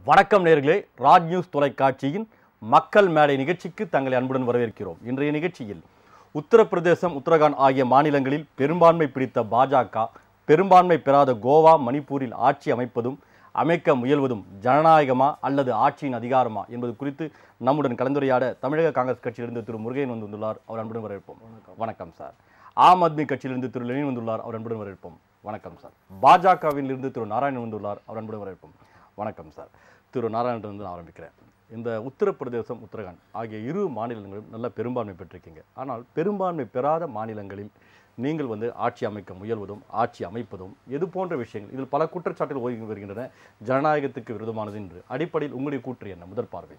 வணக்கம் நேர்களே ராஜ் நியூஸ் தொலைக்காட்சியின் மக்கள் மேடை நிகழ்ச்சிக்கு தங்களை அன்புடன் வரவேற்கிறோம் இன்றைய நிகழ்ச்சியில் உத்தரப்பிரதேசம் உத்தரகாண்ட் ஆகிய மாநிலங்களில் பெரும்பான்மை பிடித்த பாஜக பெரும்பான்மை பெறாத கோவா மணிப்பூரில் ஆட்சி அமைப்பதும் அமைக்க முயல்வதும் ஜனநாயகமா அல்லது ஆட்சியின் அதிகாரமா என்பது குறித்து நம்முடன் கலந்துரையாட தமிழக காங்கிரஸ் கட்சியிலிருந்து திரு முருகன் வந்துள்ளார் அவர் அன்புடன் வரவேற்போம் வணக்கம் சார் ஆம் ஆத்மி கட்சியிலிருந்து திரு லெனின் வந்துள்ளார் அவர் அன்புடன் வரவேற்போம் வணக்கம் சார் பாஜகவில் இருந்து திரு நாராயணன் வந்துள்ளார் அவர் அன்புடன் வரவேற்போம் வணக்கம் சார் திரு நாராயணன் வந்து நான் ஆரம்பிக்கிறேன் இந்த உத்தரப்பிரதேசம் உத்தரகாண்ட் ஆகிய இரு மாநிலங்களும் நல்ல பெரும்பான்மை பெற்றிருக்கீங்க ஆனால் பெரும்பான்மை பெறாத மாநிலங்களில் நீங்கள் வந்து ஆட்சி அமைக்க முயல்வதும் ஆட்சி அமைப்பதும் எது போன்ற விஷயங்கள் இதில் பல குற்றச்சாட்டுகள் ஓய்வு வருகின்றன ஜனநாயகத்துக்கு விரோதமானது என்று அடிப்படையில் உங்களுடைய கூற்று என்ன முதல் பார்வை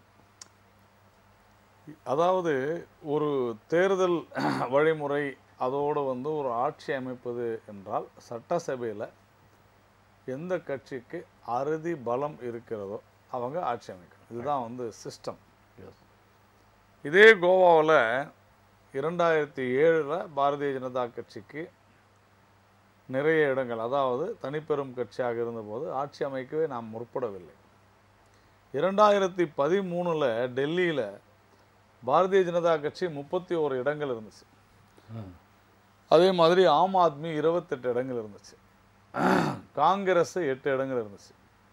அதாவது ஒரு தேர்தல் வழிமுறை அதோடு வந்து ஒரு ஆட்சி அமைப்பது என்றால் சட்டசபையில் எந்த கட்சிக்கு அறுதி பலம் இருக்கிறதோ அவங்க ஆட்சி அமைக்கணும் இதுதான் வந்து சிஸ்டம் இதே கோவாவில் இரண்டாயிரத்தி ஏழில் பாரதிய ஜனதா கட்சிக்கு நிறைய இடங்கள் அதாவது தனிப்பெரும் கட்சியாக இருந்தபோது ஆட்சி அமைக்கவே நாம் முற்படவில்லை இரண்டாயிரத்தி பதிமூணில் டெல்லியில் பாரதிய ஜனதா கட்சி முப்பத்தி ஓரு இடங்கள் இருந்துச்சு அதே மாதிரி ஆம் ஆத்மி இருபத்தெட்டு இடங்கள் இருந்துச்சு காங்கிரஸ் எட்டு இடங்கள் இருந்துச்சு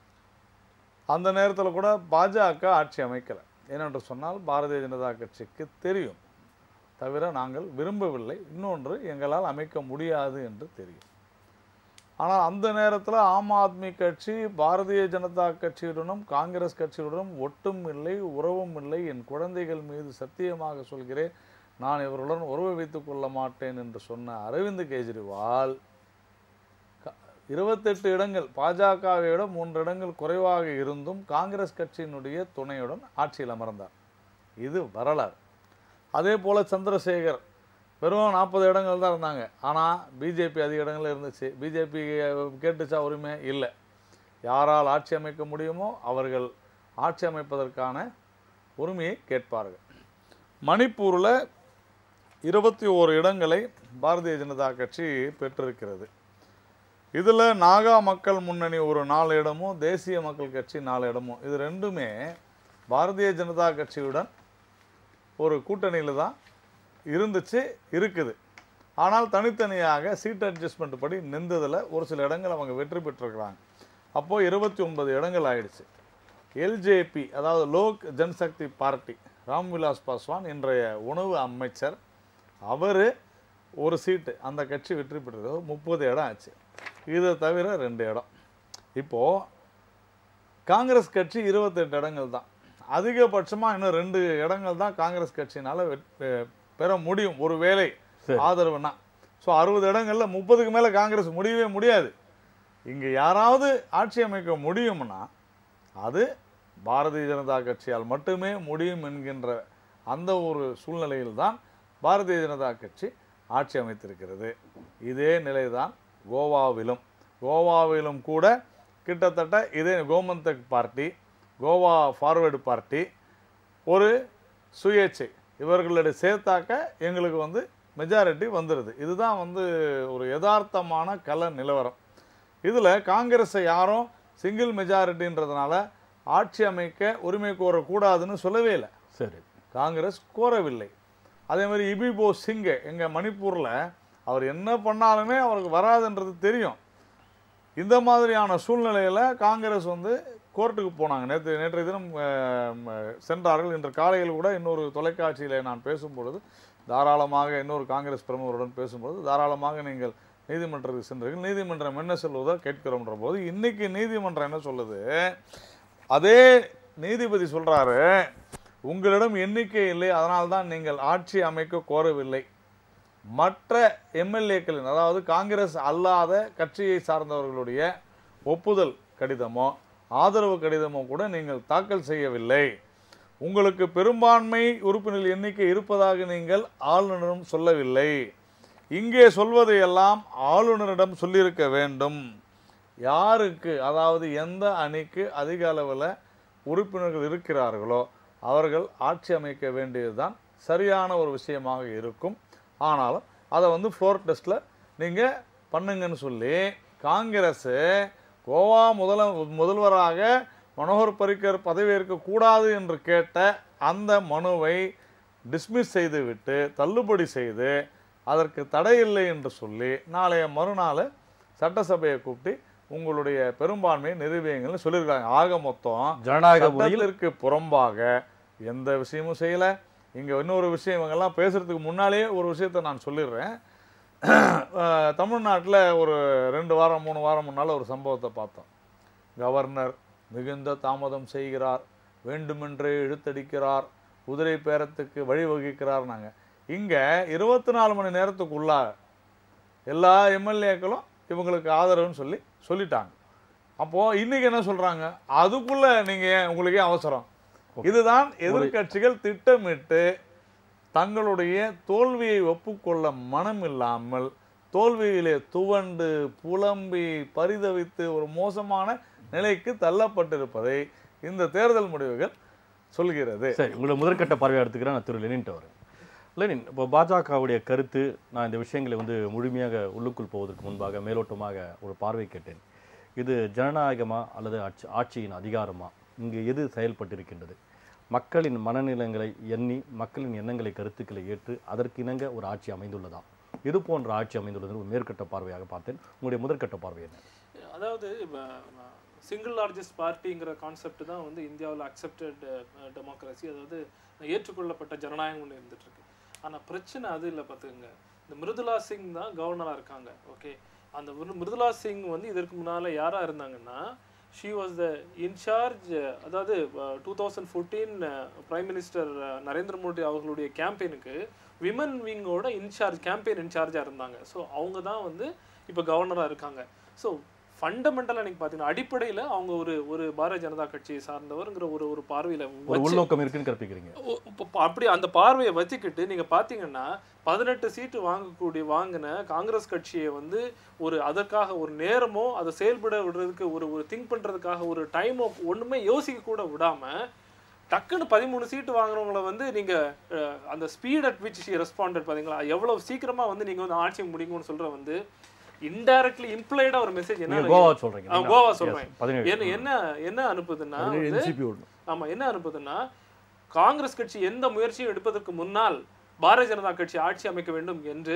அந்த நேரத்தில் கூட பாஜக ஆட்சி அமைக்கலை ஏனென்று சொன்னால் பாரதிய ஜனதா கட்சிக்கு தெரியும் தவிர நாங்கள் விரும்பவில்லை இன்னொன்று எங்களால் அமைக்க முடியாது என்று தெரியும் ஆனால் அந்த நேரத்தில் ஆம் ஆத்மி கட்சி பாரதிய ஜனதா கட்சியுடனும் காங்கிரஸ் கட்சியுடனும் ஒட்டும் இல்லை உறவும் இல்லை என் குழந்தைகள் மீது சத்தியமாக சொல்கிறேன் நான் இவர்களுடன் உறவு வைத்துக் கொள்ள மாட்டேன் என்று சொன்ன அரவிந்த் கெஜ்ரிவால் க- இருபத்தெட்டு இடங்கள் பாஜகவை விட மூன்று இடங்கள் குறைவாக இருந்தும் காங்கிரஸ் கட்சியினுடைய துணையுடன் ஆட்சியில் அமர்ந்தார் இது வரலாறு அதே போல் சந்திரசேகர் வெறும் நாற்பது இடங்கள் தான் இருந்தாங்க ஆனால் பிஜேபி அதிக இடங்கள் இருந்துச்சு பிஜேபி கேட்டுச்சா உரிமை இல்லை யாரால் ஆட்சி அமைக்க முடியுமோ அவர்கள் ஆட்சி அமைப்பதற்கான உரிமையை கேட்பார்கள் மணிப்பூரில் இருபத்தி ஓரு இடங்களை பாரதிய ஜனதா கட்சி பெற்றிருக்கிறது இதில் நாகா மக்கள் முன்னணி ஒரு நாலு இடமும் தேசிய மக்கள் கட்சி நாலு இடமும் இது ரெண்டுமே பாரதிய ஜனதா கட்சியுடன் ஒரு கூட்டணியில் தான் இருந்துச்சு இருக்குது ஆனால் தனித்தனியாக சீட் அட்ஜஸ்ட்மெண்ட் படி நின்றதில் ஒரு சில இடங்கள் அவங்க வெற்றி பெற்றிருக்கிறாங்க அப்போது இருபத்தி ஒன்பது இடங்கள் ஆயிடுச்சு எல்ஜேபி அதாவது லோக் ஜன்சக்தி பார்ட்டி ராம்விலாஸ் பாஸ்வான் இன்றைய உணவு அமைச்சர் அவர் ஒரு சீட்டு அந்த கட்சி வெற்றி பெற்றது முப்பது இடம் ஆச்சு இதை தவிர ரெண்டு இடம் இப்போது காங்கிரஸ் கட்சி இருபத்தெட்டு இடங்கள் தான் அதிகபட்சமாக இன்னும் ரெண்டு இடங்கள் தான் காங்கிரஸ் கட்சியினால் பெற முடியும் ஒரு வேலை சரி. ஆதரவுனா ஸோ அறுபது இடங்கள்ல முப்பதுக்கு மேலே காங்கிரஸ் முடியவே முடியாது இங்கே யாராவது ஆட்சி அமைக்க முடியும்னா அது பாரதிய ஜனதா கட்சியால் மட்டுமே முடியும் என்கின்ற அந்த ஒரு சூழ்நிலையில் தான் பாரதிய ஜனதா கட்சி ஆட்சி அமைத்திருக்கிறது இதே நிலைதான் கோவாவிலும் கோவாவிலும் கூட கிட்டத்தட்ட இதே Gomantak party Goa forward party ஒரு சுயேட்சை இவர்களுடைய சேர்த்தாக்க எங்களுக்கு வந்து மெஜாரிட்டி வந்துடுது இதுதான் வந்து ஒரு யதார்த்தமான கள நிலவரம் இதில் காங்கிரஸை யாரும் சிங்கிள் மெஜாரிட்டின்றதுனால ஆட்சி அமைக்க உரிமை கோரக்கூடாதுன்னு சொல்லவே இல்லை சரி காங்கிரஸ் கோரவில்லை அதே மாதிரி இபிபோ சிங்கே எங்கள் மணிப்பூரில் அவர் என்ன பண்ணாலுமே அவருக்கு வராதுன்றது தெரியும் இந்த மாதிரியான சூழ்நிலையில் காங்கிரஸ் வந்து கோர்ட்டுக்கு போனாங்க நேற்று நேற்றைய தினம் அஹ், ம- சென்றார்கள் இன்று காலையில் கூட இன்னொரு தொலைக்காட்சியில் நான் பேசும்பொழுது தாராளமாக இன்னொரு காங்கிரஸ் பிரமுகருடன் பேசும்பொழுது தாராளமாக நீங்கள் நீதிமன்றத்துக்கு சென்றீர்கள் நீதிமன்றம் என்ன சொல்வதோ கேட்கிறோம்ன்ற போது இன்னைக்கு நீதிமன்றம் என்ன சொல்லுது அதே நீதிபதி சொல்றாரு உங்களிடம் எண்ணிக்கை இல்லை அதனால்தான் நீங்கள் ஆட்சி அமைக்க கோரவில்லை மற்ற எம்எல்ஏக்களின் அதாவது காங்கிரஸ் அல்லாத கட்சியை சார்ந்தவர்களுடைய ஒப்புதல் கடிதமோ ஆதரவு கடிதமோ கூட நீங்கள் தாக்கல் செய்யவில்லை உங்களுக்கு பெரும்பான்மை உறுப்பினர் எண்ணிக்கை இருப்பதாக நீங்கள் ஆளுநரும் சொல்லவில்லை இங்கே சொல்வதையெல்லாம் ஆளுநரிடம் சொல்லியிருக்க வேண்டும் யாருக்கு அதாவது எந்த அணிக்கு அதிக அளவில் உறுப்பினர்கள் இருக்கிறார்களோ அவர்கள் ஆட்சி அமைக்க வேண்டியதுதான் சரியான ஒரு விஷயமாக இருக்கும் ஆனாலும் அதை வந்து ஃப்ளோர் டெஸ்ட்டில் நீங்கள் பண்ணுங்கன்னு சொல்லி காங்கிரஸ் கோவா முதல முதல்வராக மனோகர் பரிக்கர் பதவியேற்க கூடாது என்று கேட்ட அந்த மனுவை டிஸ்மிஸ் செய்துவிட்டு தள்ளுபடி செய்து அதற்கு தடையில்லை என்று சொல்லி நாளைய மறுநாள் சட்டசபையை கூப்பிட்டு உங்களுடைய பெரும்பான்மையை நிரூபியுங்கள்னு சொல்லியிருக்காங்க ஆக மொத்தம் ஜனநாயக முறையில் சட்டத்திற்கு புறம்பாக எந்த விஷயமும் செய்யல இங்க இன்னொரு விஷயம் இவங்கெல்லாம் பேசுறதுக்கு முன்னாலேயே ஒரு விஷயத்தை நான் சொல்லிடுறேன் அஹ், தமிழ்நாட்டுல ஒரு ரெண்டு வாரம் மூணு வாரம் முன்னால ஒரு சம்பவத்தை பார்த்தோம் கவர்னர் மிகுந்த தாமதம் செய்கிறார் வேண்டுமென்றே இழுத்தடிக்கிறார் குதிரை பேரத்துக்கு வழிவகுக்கிறார் இங்க இருபத்தி நாலு மணி நேரத்துக்குள்ளார எல்லா எம்எல்ஏக்களும் இவங்களுக்கு ஆதரவுன்னு சொல்லி சொல்லிட்டாங்க அப்போ இன்னைக்கு என்ன சொல்றாங்க அதுக்குள்ள நீங்க ஏன் உங்களுக்கு ஏன் அவசரம் இதுதான் எதிர்க்கட்சிகள் திட்டமிட்டு தங்களுடைய தோல்வியை ஒப்புக்கொள்ள மனம் இல்லாமல் தோல்வியிலே துவண்டு புலம்பி பரிதவித்து ஒரு மோசமான நிலைக்கு தள்ளப்பட்டிருப்பதை இந்த தேர்தல் முடிவுகள் சொல்கிறது சரி உங்களை முதற்கட்ட பார்வையாக எடுத்துக்கிறேன் நான் திரு லெனின்ட்ட வரேன் லெனின் இப்போ பாஜகவுடைய கருத்து நான் இந்த விஷயங்களை வந்து முழுமையாக உள்ளுக்குள் போவதற்கு முன்பாக மேலோட்டமாக ஒரு பார்வை கேட்டேன் இது ஜனநாயகமா அல்லது ஆட்சி ஆட்சியின் அதிகாரமா இங்கு எது செயல்பட்டிருக்கின்றது மக்களின் மனநிலங்களை எண்ணி மக்களின் எண்ணங்களை கருத்துக்களை ஏற்று அதற்கு இணங்க ஒரு ஆட்சி அமைந்துள்ளதா இது போன்ற ஆட்சி அமைந்துள்ளது ஒரு மேற்கட்ட பார்வையாக பார்த்தேன் உங்களுடைய முதற்கட்ட பார்வை என்ன அதாவது சிங்கிள் லார்ஜஸ்ட் பார்ட்டிங்கிற கான்செப்ட் தான் வந்து இந்தியாவில் அக்செப்டட் டெமோக்ரஸி அதாவது ஏற்றுக்கொள்ளப்பட்ட ஜனநாயகம் ஒன்று இருந்துட்டு இருக்கு ஆனால் பிரச்சனை அது இல்லை பார்த்துக்கங்க இந்த மிருதுலா சிங் தான் கவர்னராக இருக்காங்க ஓகே அந்த மிரு- மிருதுலா சிங் வந்து இதற்கு முன்னால் யாராக இருந்தாங்கன்னா ஷீ வாஸ் த இன்சார்ஜ் அதாவது two thousand fourteen prime minister Narendra Modi அவர்களுடைய கேம்பெயினுக்கு விமன் விங்கோட இன்சார்ஜ் கேம்பெயின் இன்சார்ஜாக இருந்தாங்க ஸோ அவங்க தான் வந்து இப்போ கவர்னராக இருக்காங்க ஸோ ஃபண்டமெண்டலாக நீங்கள் பார்த்தீங்கன்னா அடிப்படையில் அவங்க ஒரு ஒரு பாரதிய ஜனதா கட்சியை சார்ந்தவர்ங்கிற ஒரு ஒரு பார்வையில் ஒரு உள்நோக்கம் இருக்குன்னு கற்பிக்கிறீங்க ஓ, இப்ப ப- அப்படி அந்த பார்வையை வச்சுக்கிட்டு நீங்க பாத்தீங்கன்னா பதினெட்டு சீட்டு வாங்கக்கூடிய வாங்கின காங்கிரஸ் கட்சியை வந்து ஒரு அதற்காக ஒரு நேரமோ அதை செயல்பட விடுறதுக்கு ஒரு ஒரு திங்க் பண்றதுக்காக ஒரு டைமோ ஒண்ணுமே யோசிக்க கூட விடாம டக்குன்னு பதிமூணு சீட்டு வாங்குறவங்கள வந்து நீங்க அஹ், அந்த speed at which she responded பாத்தீங்களா எவ்வளவு சீக்கிரமா வந்து நீங்க வந்து ஆட்சி முடிங்கன்னு சொல்ற வந்து இன்டைரக்ட்லி இம்ப்ளைடா ஒரு மெசேஜ் நீங்க என்ன கோவா சொல்றீங்க ஆ, கோவா சொல்றேன் பதினேழு என்ன என்ன என்ன அனுப்புதுன்னா பதினேழு வந்து NCP ஓடணும் ஆமா என்ன அனுப்புதுன்னா காங்கிரஸ் கட்சி எந்த முயற்சியும் எடுப்பதற்கு முன்னால் பாரதிய ஜனதா கட்சி ஆட்சி அமைக்க வேண்டும் என்று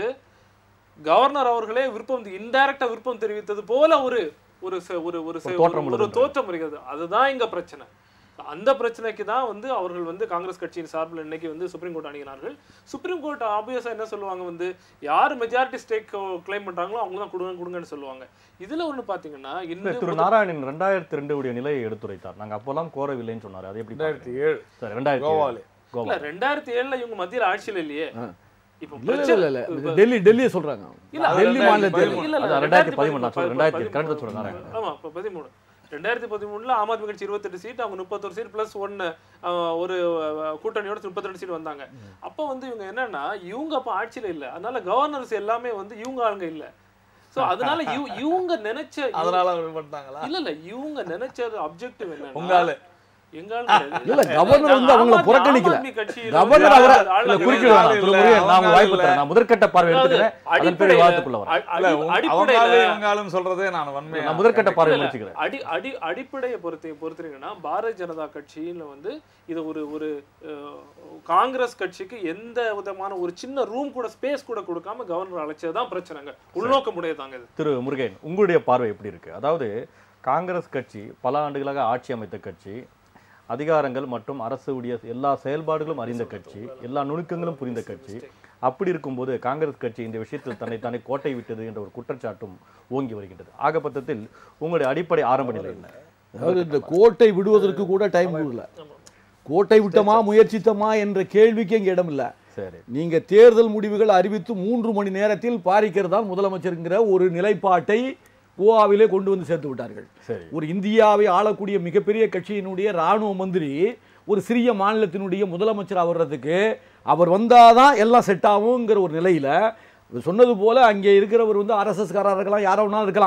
கவர்னர் அவர்களே விருப்பம் இன்டைரக்டா விருப்பம் தெரிவித்தது போல ஒரு ஒரு ச- ஒரு ஒரு ச- ஒரு தோற்றம் ஒரு உள்ளது. தோற்றம் இருக்கிறது அதுதான் இங்க பிரச்சனை அந்த பிரச்சனைக்கு தான் வந்து அவர்கள் வந்து காங்கிரஸ் கட்சியின் சார்பில் இன்னைக்கு வந்து சுப்ரீம் கோர்ட் அணுகினார்கள் சுப்ரீம் கோர்ட் ஆப்வியஸா என்ன சொல்லுவாங்க வந்து யார் மெஜாரிட்டி ஸ்டேக் கிளைம் பண்றாங்களோ அவங்க தான் கொடுங்க கொடுங்கன்னு சொல்லுவாங்க இதுல ஒண்ணு பாத்தீங்கன்னா இல்ல, இன்னும் திரு நாராயணன் ரெண்டாயிரத்தி ரெண்டு உடைய நிலையை எடுத்துரைத்தார் நாங்க அப்பெல்லாம் கோரவில்லைன்னு சொன்னாரு அது எப்படி ரெண்டாயிரத்தி பாக்குறீங்க? ஏழு சரி ரெண்டாயிரத்தி கோவாலே. கோவா இல்ல ரெண்டாயிரத்தி ஏழுல இவங்க மத்தியில ஆட்சியில் இல்லையே ஆ. இப்ப இல்ல இல்ல பிரச்சனை- இல்ல இல்ல டெல்லி டெல்லியை சொல்றாங்க இல்ல, அது டெல்லி ரெண்டாயிரத்தி மாநிலத்தில் பதிமூணு. இல்ல, இல்ல, அதான் ரெண்டாயிரத்தி ரெண்டாயிரத்தி பதிமூணு, நான் சொல்றேன், பதிமூணு, ரெண்டாயிரத்தி கரெக்டா சொல்றேன் நாராயணன். ஆமா இப்ப பதிமூணு ரெண்டாயிரத்தி பதிமூணுல ஆம் ஆத்மி கட்சி இருபத்தெட்டு சீட் அவங்க முப்பத்தொரு சீட் பிளஸ் ஒன்னு ஒரு அஹ், கூட்டணியோட முப்பத்தி சீட் வந்தாங்க அப்ப வந்து இவங்க என்னன்னா இவங்க அப்ப ஆட்சியில இல்ல அதனால கவர்னர்ஸ் எல்லாமே வந்து இவங்க ஆளுங்க இல்ல சோ அதனால இவ- இவங்க நினைச்ச அதனால அப்படி பண்ணிட்டாங்களா இல்ல இல்ல இவங்க நினைச்ச அப்ஜெக்டிவ் என்ன உங்க ஆளு எங்க ஆளு இல்ல, கவர்னர் வந்து அவங்கள புறக்கணிக்கல. கவர்னர் அவரை- இல்ல, இல்ல, குறுக்கிட இல்ல, வேணாம். திரு இல்ல, முருகன், நான் அவங்க வாய்ப்பு இல்ல. தரேன். நான் முதற்கட்ட பார்வை எடுத்துக்கிறேன் அதன் பிறகு விவாதத்துக்குள்ள வரேன் இல்ல உங்க- அவங்க ஆளு அடிப்படையில இவங்க ஆளுன்னு சொல்றதே நான் வன்மையா நான் முதற்கட்ட பார்வை இல்ல, இல்ல. முடிச்சுக்கிறேன் அடி அடி அடிப்படையை பொறுத்து பொறுத்தீங்கன்னா பாரதிய ஜனதா கட்சியில வந்து இது ஒரு ஒரு அஹ், காங்கிரஸ் கட்சிக்கு எந்த விதமான ஒரு சின்ன ரூம் கூட ஸ்பேஸ் கூட கொடுக்காம கவர்னர் அழைச்சதுதான் பிரச்சனைங்க உள்நோக்கம் உடையதாங்க இது திரு முருகன் உங்களுடைய பார்வை எப்படி இருக்கு அதாவது காங்கிரஸ் கட்சி பல ஆண்டுகளாக ஆட்சி அமைத்த கட்சி அதிகாரங்கள் மற்றும் அரசுடைய எல்லா செயல்பாடுகளும் அறிந்த கட்சி எல்லா நுணுக்கங்களும் புரிந்த கட்சி அப்படி இருக்கும்போது காங்கிரஸ் கட்சி இந்த விஷயத்தில் தன்னை தானே கோட்டை விட்டது என்ற ஒரு குற்றச்சாட்டும் ஓங்கி வருகின்றது ஆகப்பட்டத்தில் உங்களுடைய அடிப்படை ஆரம்ப நிலை என்ன அதாவது இந்த கோட்டை விடுவதற்கு கூட டைம் கொடுக்கல கோட்டை விட்டமா முயற்சித்தமா என்ற கேள்விக்கு இங்க இடம் இல்லை சரி நீங்க தேர்தல் முடிவுகள் அறிவித்து மூன்று மணி நேரத்தில் பாரிக்கர் தான் முதலமைச்சருங்கிற ஒரு நிலைப்பாட்டை கோவாவிலே கொண்டு வந்து சேர்த்து விட்டார்கள் சரி ஒரு இந்தியாவை ஆளக்கூடிய மிகப்பெரிய கட்சியினுடைய ராணுவ மந்திரி ஒரு சிறிய மாநிலத்தினுடைய முதலமைச்சர் ஆவறதுக்கு அவர் வந்தாதான் எல்லாம் செட் ஆகுங்கிற ஒரு நிலையில சொன்னது போல அங்கே இருக்கிறவர் வந்து ஆர்எஸ்எஸ்காரர்களாம் யாரோ வேணாலும் இருக்கலாம்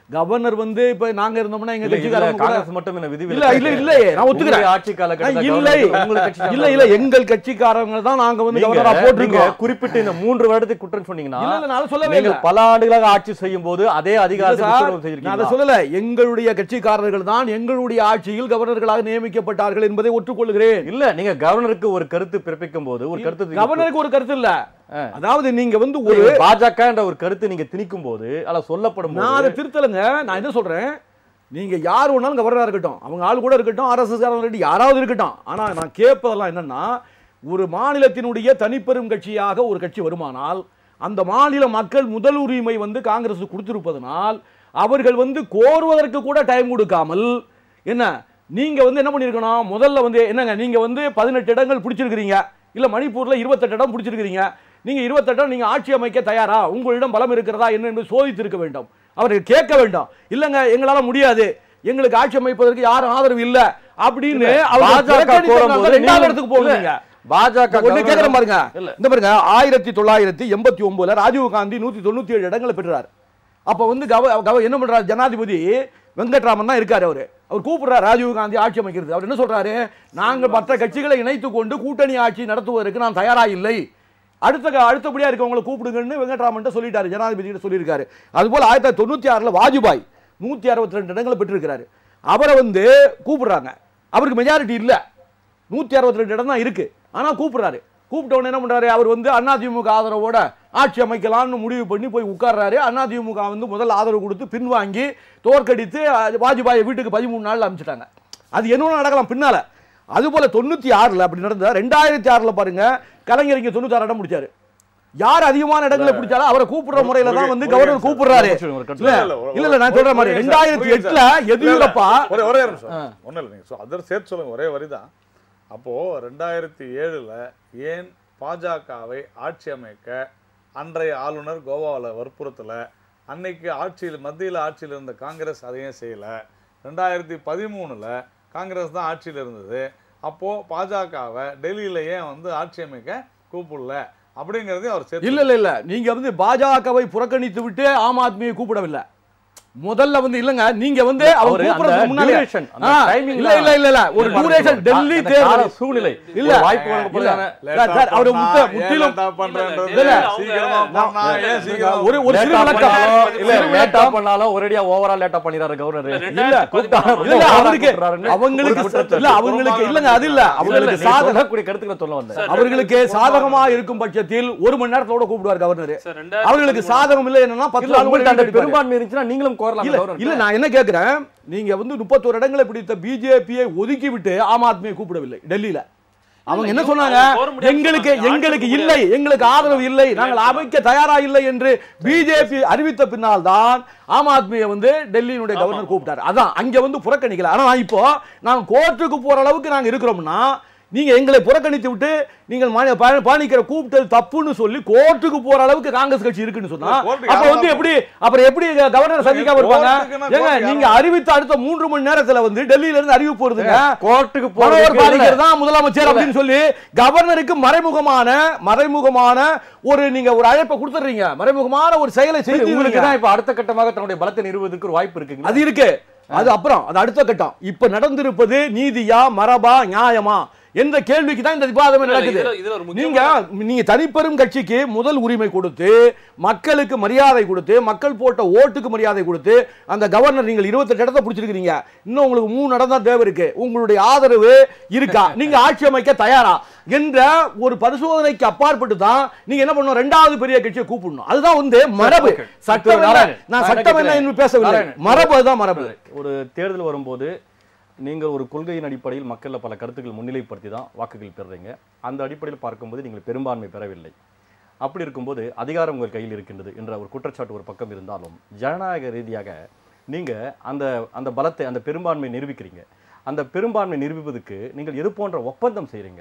கவர்னர் வந்து இப்ப நாங்க இருந்தோம்னா எங்க இல்ல, இதுல கட்சிக்காரங்க கூட காங்கிரஸ் மட்டும் என்ன விதி இல்ல இல்ல இல்லையே நான் ஒத்துக்கிறேன் உங்களுடைய ஆட்சி காலகட்டத்துல இல்லை கவர்னர் உங்கள் கட்சி இல்ல இல்ல எங்கள் கட்சிக்காரங்க தான் நாங்க வந்து கவர்னரா நீங்க போட்டிருக்கோம் குறிப்பிட்டு இந்த மூன்று வருடத்துக்கு குற்றம் சொன்னீங்கன்னா இல்ல இல்ல நான் அதை சொல்லவே நீங்கள் இல்லை பல ஆண்டுகளாக ஆட்சி செய்யும் போது அதே இல்ல அதிகாரத்தை சார், துஷ்பிரயோகம் நான் அதை செய்திருக்கீங்களா? சொல்லல எங்களுடைய கட்சிக்காரர்கள் தான் எங்களுடைய ஆட்சியில் கவர்னர்களாக நியமிக்கப்பட்டார்கள் என்பதை ஒற்றுக்கொள்கிறேன் இல்ல நீங்க கவர்னருக்கு ஒரு கருத்து பிறப்பிக்கும் போது ஒரு கருத்து கவர்னருக்கு ஒரு கருத்து இல்ல ஆ. அதாவது நீங்க வந்து ஒரு ஒரு பாஜக என்ற ஒரு கருத்து நீங்க திணிக்கும் போது அல்ல சொல்லப்படும் நான் போது அதை திருத்தலைங்க நான் என்ன சொல்றேன் நீங்க யார் வேணாலும் கவர்னரா இருக்கட்டும் அவங்க ஆள் கூட இருக்கட்டும் ஆர்எஸ்எஸ் இருக்கட்டும் யாராவது இருக்கட்டும் ஆனா நான் கேட்பதெல்லாம் என்னன்னா ஒரு மாநிலத்தினுடைய தனிப்பெரும் கட்சியாக ஒரு கட்சி வருமானால் அந்த மாநில மக்கள் முதல் உரிமை வந்து காங்கிரஸ் கொடுத்திருப்பதனால் அவர்கள் வந்து கோருவதற்கு கூட டைம் கொடுக்காமல் என்ன நீங்க வந்து என்ன பண்ணிருக்கணும் முதல்ல வந்து என்னங்க நீங்க வந்து பதினெட்டு இடங்கள் பிடிச்சிருக்கிறீங்க இல்ல மணிப்பூர்ல இருபத்தெட்டு இடம் பிடிச்சிருக்கிறீங்க நீங்க இருபத்தெட்டு இடம் நீங்க ஆட்சி அமைக்க தயாரா உங்களிடம் பலம் இருக்கிறதா என்ன என்று சோதித்திருக்க வேண்டும் அவர்கள் கேட்க வேண்டும் இல்லங்க எங்களால முடியாது எங்களுக்கு ஆட்சி அமைப்பதற்கு யாரும் ஆதரவு இல்ல அப்படின்னு அவர்கள் பாஜக புறக்கணித்ததுனால கோரும்போது தான் ரெண்டாவது நீங்கள் இடத்துக்கு போவீங்க பாஜக ஒண்ணு கேக்குறேன் பாருங்க இல்ல. இந்த பாருங்க ஆயிரத்தி தொள்ளாயிரத்தி எண்பத்தி ஒன்பதுல ராஜீவ் காந்தி நூத்தி தொண்ணூத்தி ஏழு இடங்களை பெற்றார் அப்ப வந்து கவ கவ என்ன பண்றாரு ஜனாதிபதி வெங்கட்ராமன் தான் இருக்காரு அவரு அவர் கூப்பிடுறாரு ராஜீவ் காந்தி ஆட்சி அமைக்கிறது அவர் என்ன சொல்றாரு நாங்க மற்ற கட்சிகளை இணைத்து கொண்டு கூட்டணி ஆட்சி நடத்துவதற்கு நான் தயாரா இல்லை அடுத்த க- அடுத்தபடியா இருக்கவங்களை கூப்பிடுங்கன்னு வெங்கட்ராமன் சொல்லிட்டாரு ஜனாதிபதி கிட்ட சொல்லியிருக்காரு அதுபோல ஆயிரத்தி தொள்ளாயிரத்தி தொண்ணூத்தி ஆறுல வாஜ்பாய் நூத்தி அறுபத்தி ரெண்டு இடங்களை பெற்றிருக்கிறாரு அவரை வந்து கூப்பிடுறாங்க அவருக்கு மெஜாரிட்டி இல்ல நூத்தி அறுபத்தி ரெண்டு இடம் தான் இருக்கு ஆனா கூப்பிடுறாரு கூப்பிட்ட உடனே என்ன பண்றாரு அவர் வந்து அதிமுக ஆதரவோட ஆட்சி அமைக்கலாம்னு முடிவு பண்ணி போய் உட்கார்றாரு அதிமுக வந்து முதல் ஆதரவு கொடுத்து பின்வாங்கி தோற்கடித்து அஹ், வாஜ்பாயை வீட்டுக்கு பதிமூணு நாள்ல அனுப்பிச்சிட்டாங்க அது என்ன நடக்கலாம் பின்னால அதுபோல தொண்ணூத்தி ஆறுல அப்படி நடந்தா ரெண்டாயிரத்தி ஆறுல பாருங்க கலைஞர் இங்க தொண்ணூத்தாறு இடம் பிடிச்சாரு யார் அதிகமான இடங்களை பிடிச்சாலும் அவரை கூப்பிடுற முறையில தான் வந்து கவர்னர் கூப்பிடுறாரு ஒரு கருத்து. இல்ல இல்ல, இல்ல, இல்ல இல்ல நான் சொல்ற மாதிரி புரியுது சார், ரெண்டாயிரத்தி புரியுது எட்டுல சார். எதியூரப்பா ஒரே ஒரே ஒரு நிமிஷம் ஒன்றும் இல்லை நீங்கள் அதர் சேர்த்து சொல்லுங்க ஒரே வரி தான் அப்போது ரெண்டாயிரத்தி ஏழில் ஏன் பாஜகவை ஆட்சி அமைக்க அன்றைய ஆளுநர் கோவாவில் வற்புறுத்தல அன்னைக்கு ஆட்சியில் மத்தியில் ஆட்சியில் இருந்த காங்கிரஸ் அதையும் செய்யலை ரெண்டாயிரத்தி பதிமூணில் காங்கிரஸ் தான் ஆட்சியில் இருந்தது அப்போது பாஜகவை டெல்லியில் ஏன் வந்து ஆட்சி அமைக்க கூப்பிடல அப்படிங்கிறதையும் அவர் சேர்த்து இல்ல இல்ல இல்ல நீங்க வந்து பாஜகவை புறக்கணித்து விட்டு ஆம் ஆத்மியை கூப்பிடவில்லை முதல்ல வந்து இல்லங்க நீங்க வந்து அவர் அவரு அந்த கூப்பிடுறதுக்கு முன்னாடி duration, அந்த ஆ, timing இல்ல இல்ல இல்ல இல்ல ஒரு இல்ல, டியூரேஷன் டெல்லி அந்த கால தேர்தல் சூழ்நிலை இல்ல. ஒரு வாய்ப்பு இல்ல. வழங்கப்படுதான சார், சார், அவரு முத்த- முற்றிலும் பண்றேன்றது இல்ல, இல்ல, சீக்கிரமா அவங்க- பண்ணா ஏன் சீக்கிரமா ஒரு ஒரு சிறு லேட்டா விளக்கம் பண்ணாலும் இல்ல சிறு லேட்டா விளக்கம். பண்ணாலும் ஒரேடியா ஓவரா லேட்டா பண்ணிறாரு கவர்னர் இல்ல கூப்பிட்டா இல்ல இல்ல அவருக்கு அவங்களுக்கு இல்ல அவங்களுக்கு இல்லங்க அது இல்ல அவங்களுக்கு சாதகம் சாதகக்கூடிய கருத்துக்களை சொல்ல வந்தேன் சார், அவர்களுக்கு சாதகமா இருக்கும் பட்சத்தில் ஒரு மணி நேரத்தோட கூப்பிடுவார் கவர்னர் சார், ரெண்டாயிரத்தி அவர்களுக்கு பதிமூணு சாதகம் இல்லை என்னன்னா பத்து இல்ல நாள் உங்கள்ட்ட அந்த கூட பெரும்பான்மை இருந்துச்சுன்னா நீங்களும் கோரலாம் இல்ல கவர்னர் இல்ல நான் என்ன கேக்குறேன் நீங்க வந்து முப்பத்தோரு இடங்களை பிடித்த பிஜேபியை ஒதுக்கி விட்டு ஆம் ஆத்மியை கூப்பிடவில்லை டெல்லியில அவங்க என்ன இவங்க சொன்னாங்க கோர முடியாது எங்களுக்கு சொன்னாங்க. எங்களுக்கு ஆட்சிக்கு இல்லை எங்களுக்கு ஆதரவு இல்லை நாங்கள் அமைக்க தயாரா இல்லை என்று பிஜேபி அறிவித்த பின்னால் தான் ஆம் ஆத்மியை வந்து டெல்லியினுடைய கவர்னர் கூப்பிட்டாரு அதான் அங்க வந்து புறக்கணிக்கல ஆனா நான் இப்போ நாங்க கோர்ட்டுக்கு போற அளவுக்கு நாங்க இருக்கிறோம்னா நீங்க எங்களை புறக்கணித்து விட்டு நீங்கள் மா- பா- பாணிக்கரை கூப்பிட்டது தப்புன்னு சொல்லி கோர்ட்டுக்கு போற அளவுக்கு காங்கிரஸ் கட்சி இருக்குன்னு சொன்னா கோர்ட்டுக்கு அப்ப வந்து யாரெல்லாம் எப்படி அப்புறம் எப்படி கவர்னர் சந்திக்காம இருப்பாங்க கோர்ட்டுக்குன்னா ஏங்க கோர்ட்டு நீங்க அறிவித்த அடுத்த மூன்று மணி நேரத்துல வந்து டெல்லியில இருந்து அறிவிப்பு வருதுங்க கோர்ட்டுக்கு மனோகர் போறதுக்கு பாரிக்கர் தான் முதலமைச்சர் அப்படின்னு சொல்லி கவர்னருக்கு மறைமுகமான மறைமுகமான ஒரு நீங்க ஒரு அழைப்பை கொடுத்துறீங்க மறைமுகமான ஒரு செயலை சரி, செய்து உங்களுக்கு தான் இப்ப அடுத்த கட்டமாக தன்னுடைய பலத்தை நிறுவதற்கு ஒரு வாய்ப்பு இருக்குங்க அது இருக்கு அது அப்புறம் அது அடுத்த கட்டம் இப்ப நடந்திருப்பது நீதியா மரபா நியாயமா என்ற கேள்விக்கு தான் இந்த விவாதமே இல்ல, நடக்குது இதுல- இதுல ஒரு நீங்க முக்கியமான- நீங்க தனிப்பெரும் கட்சிக்கு முதல் உரிமை கொடுத்து மக்களுக்கு மரியாதை கொடுத்து மக்கள் போட்ட ஓட்டுக்கு மரியாதை கொடுத்து அந்த கவர்னர் நீங்கள் இருபத்தெட்டு இடத்த பிடிச்சிருக்கீங்க இன்னும் உங்களுக்கு மூணு இடம் தான் தேவை இருக்கு உங்களுடைய ஆதரவு இருக்கா நீங்க ஆட்சி அமைக்க தயாரா என்ற ஒரு பரிசோதனைக்கு அப்பாற்பட்டு தான் நீங்க என்ன பண்ணணும் ரெண்டாவது பெரிய கட்சியை கூப்பிடணும் அதுதான் வந்து மரபு Okay. சட்டம் என்ன- நாராயணன், நான் நான் சட்டம் என்ன கேட்கிறேன். என்று பேசவில்லை நாராயணன். மரபு அதுதான் மரபு ஒரு தேர்தல் வரும்போது நீங்கள் ஒரு கொள்கையின் அடிப்படையில் மக்களில் பல கருத்துக்கள் முன்னிலைப்படுத்தி தான் வாக்குகள் பெறுறீங்க அந்த அடிப்படையில் பார்க்கும்போது நீங்கள் பெரும்பான்மை பெறவில்லை அப்படி இருக்கும்போது அதிகாரம் உங்கள் கையில் இருக்கின்றது என்ற ஒரு குற்றச்சாட்டு ஒரு பக்கம் இருந்தாலும் ஜனநாயக ரீதியாக நீங்கள் அந்த அந்த பலத்தை அந்த பெரும்பான்மை நிரூபிக்கிறீங்க அந்த பெரும்பான்மை நிரூபிப்பதற்கு நீங்கள் எது போன்ற ஒப்பந்தம் செய்கிறீங்க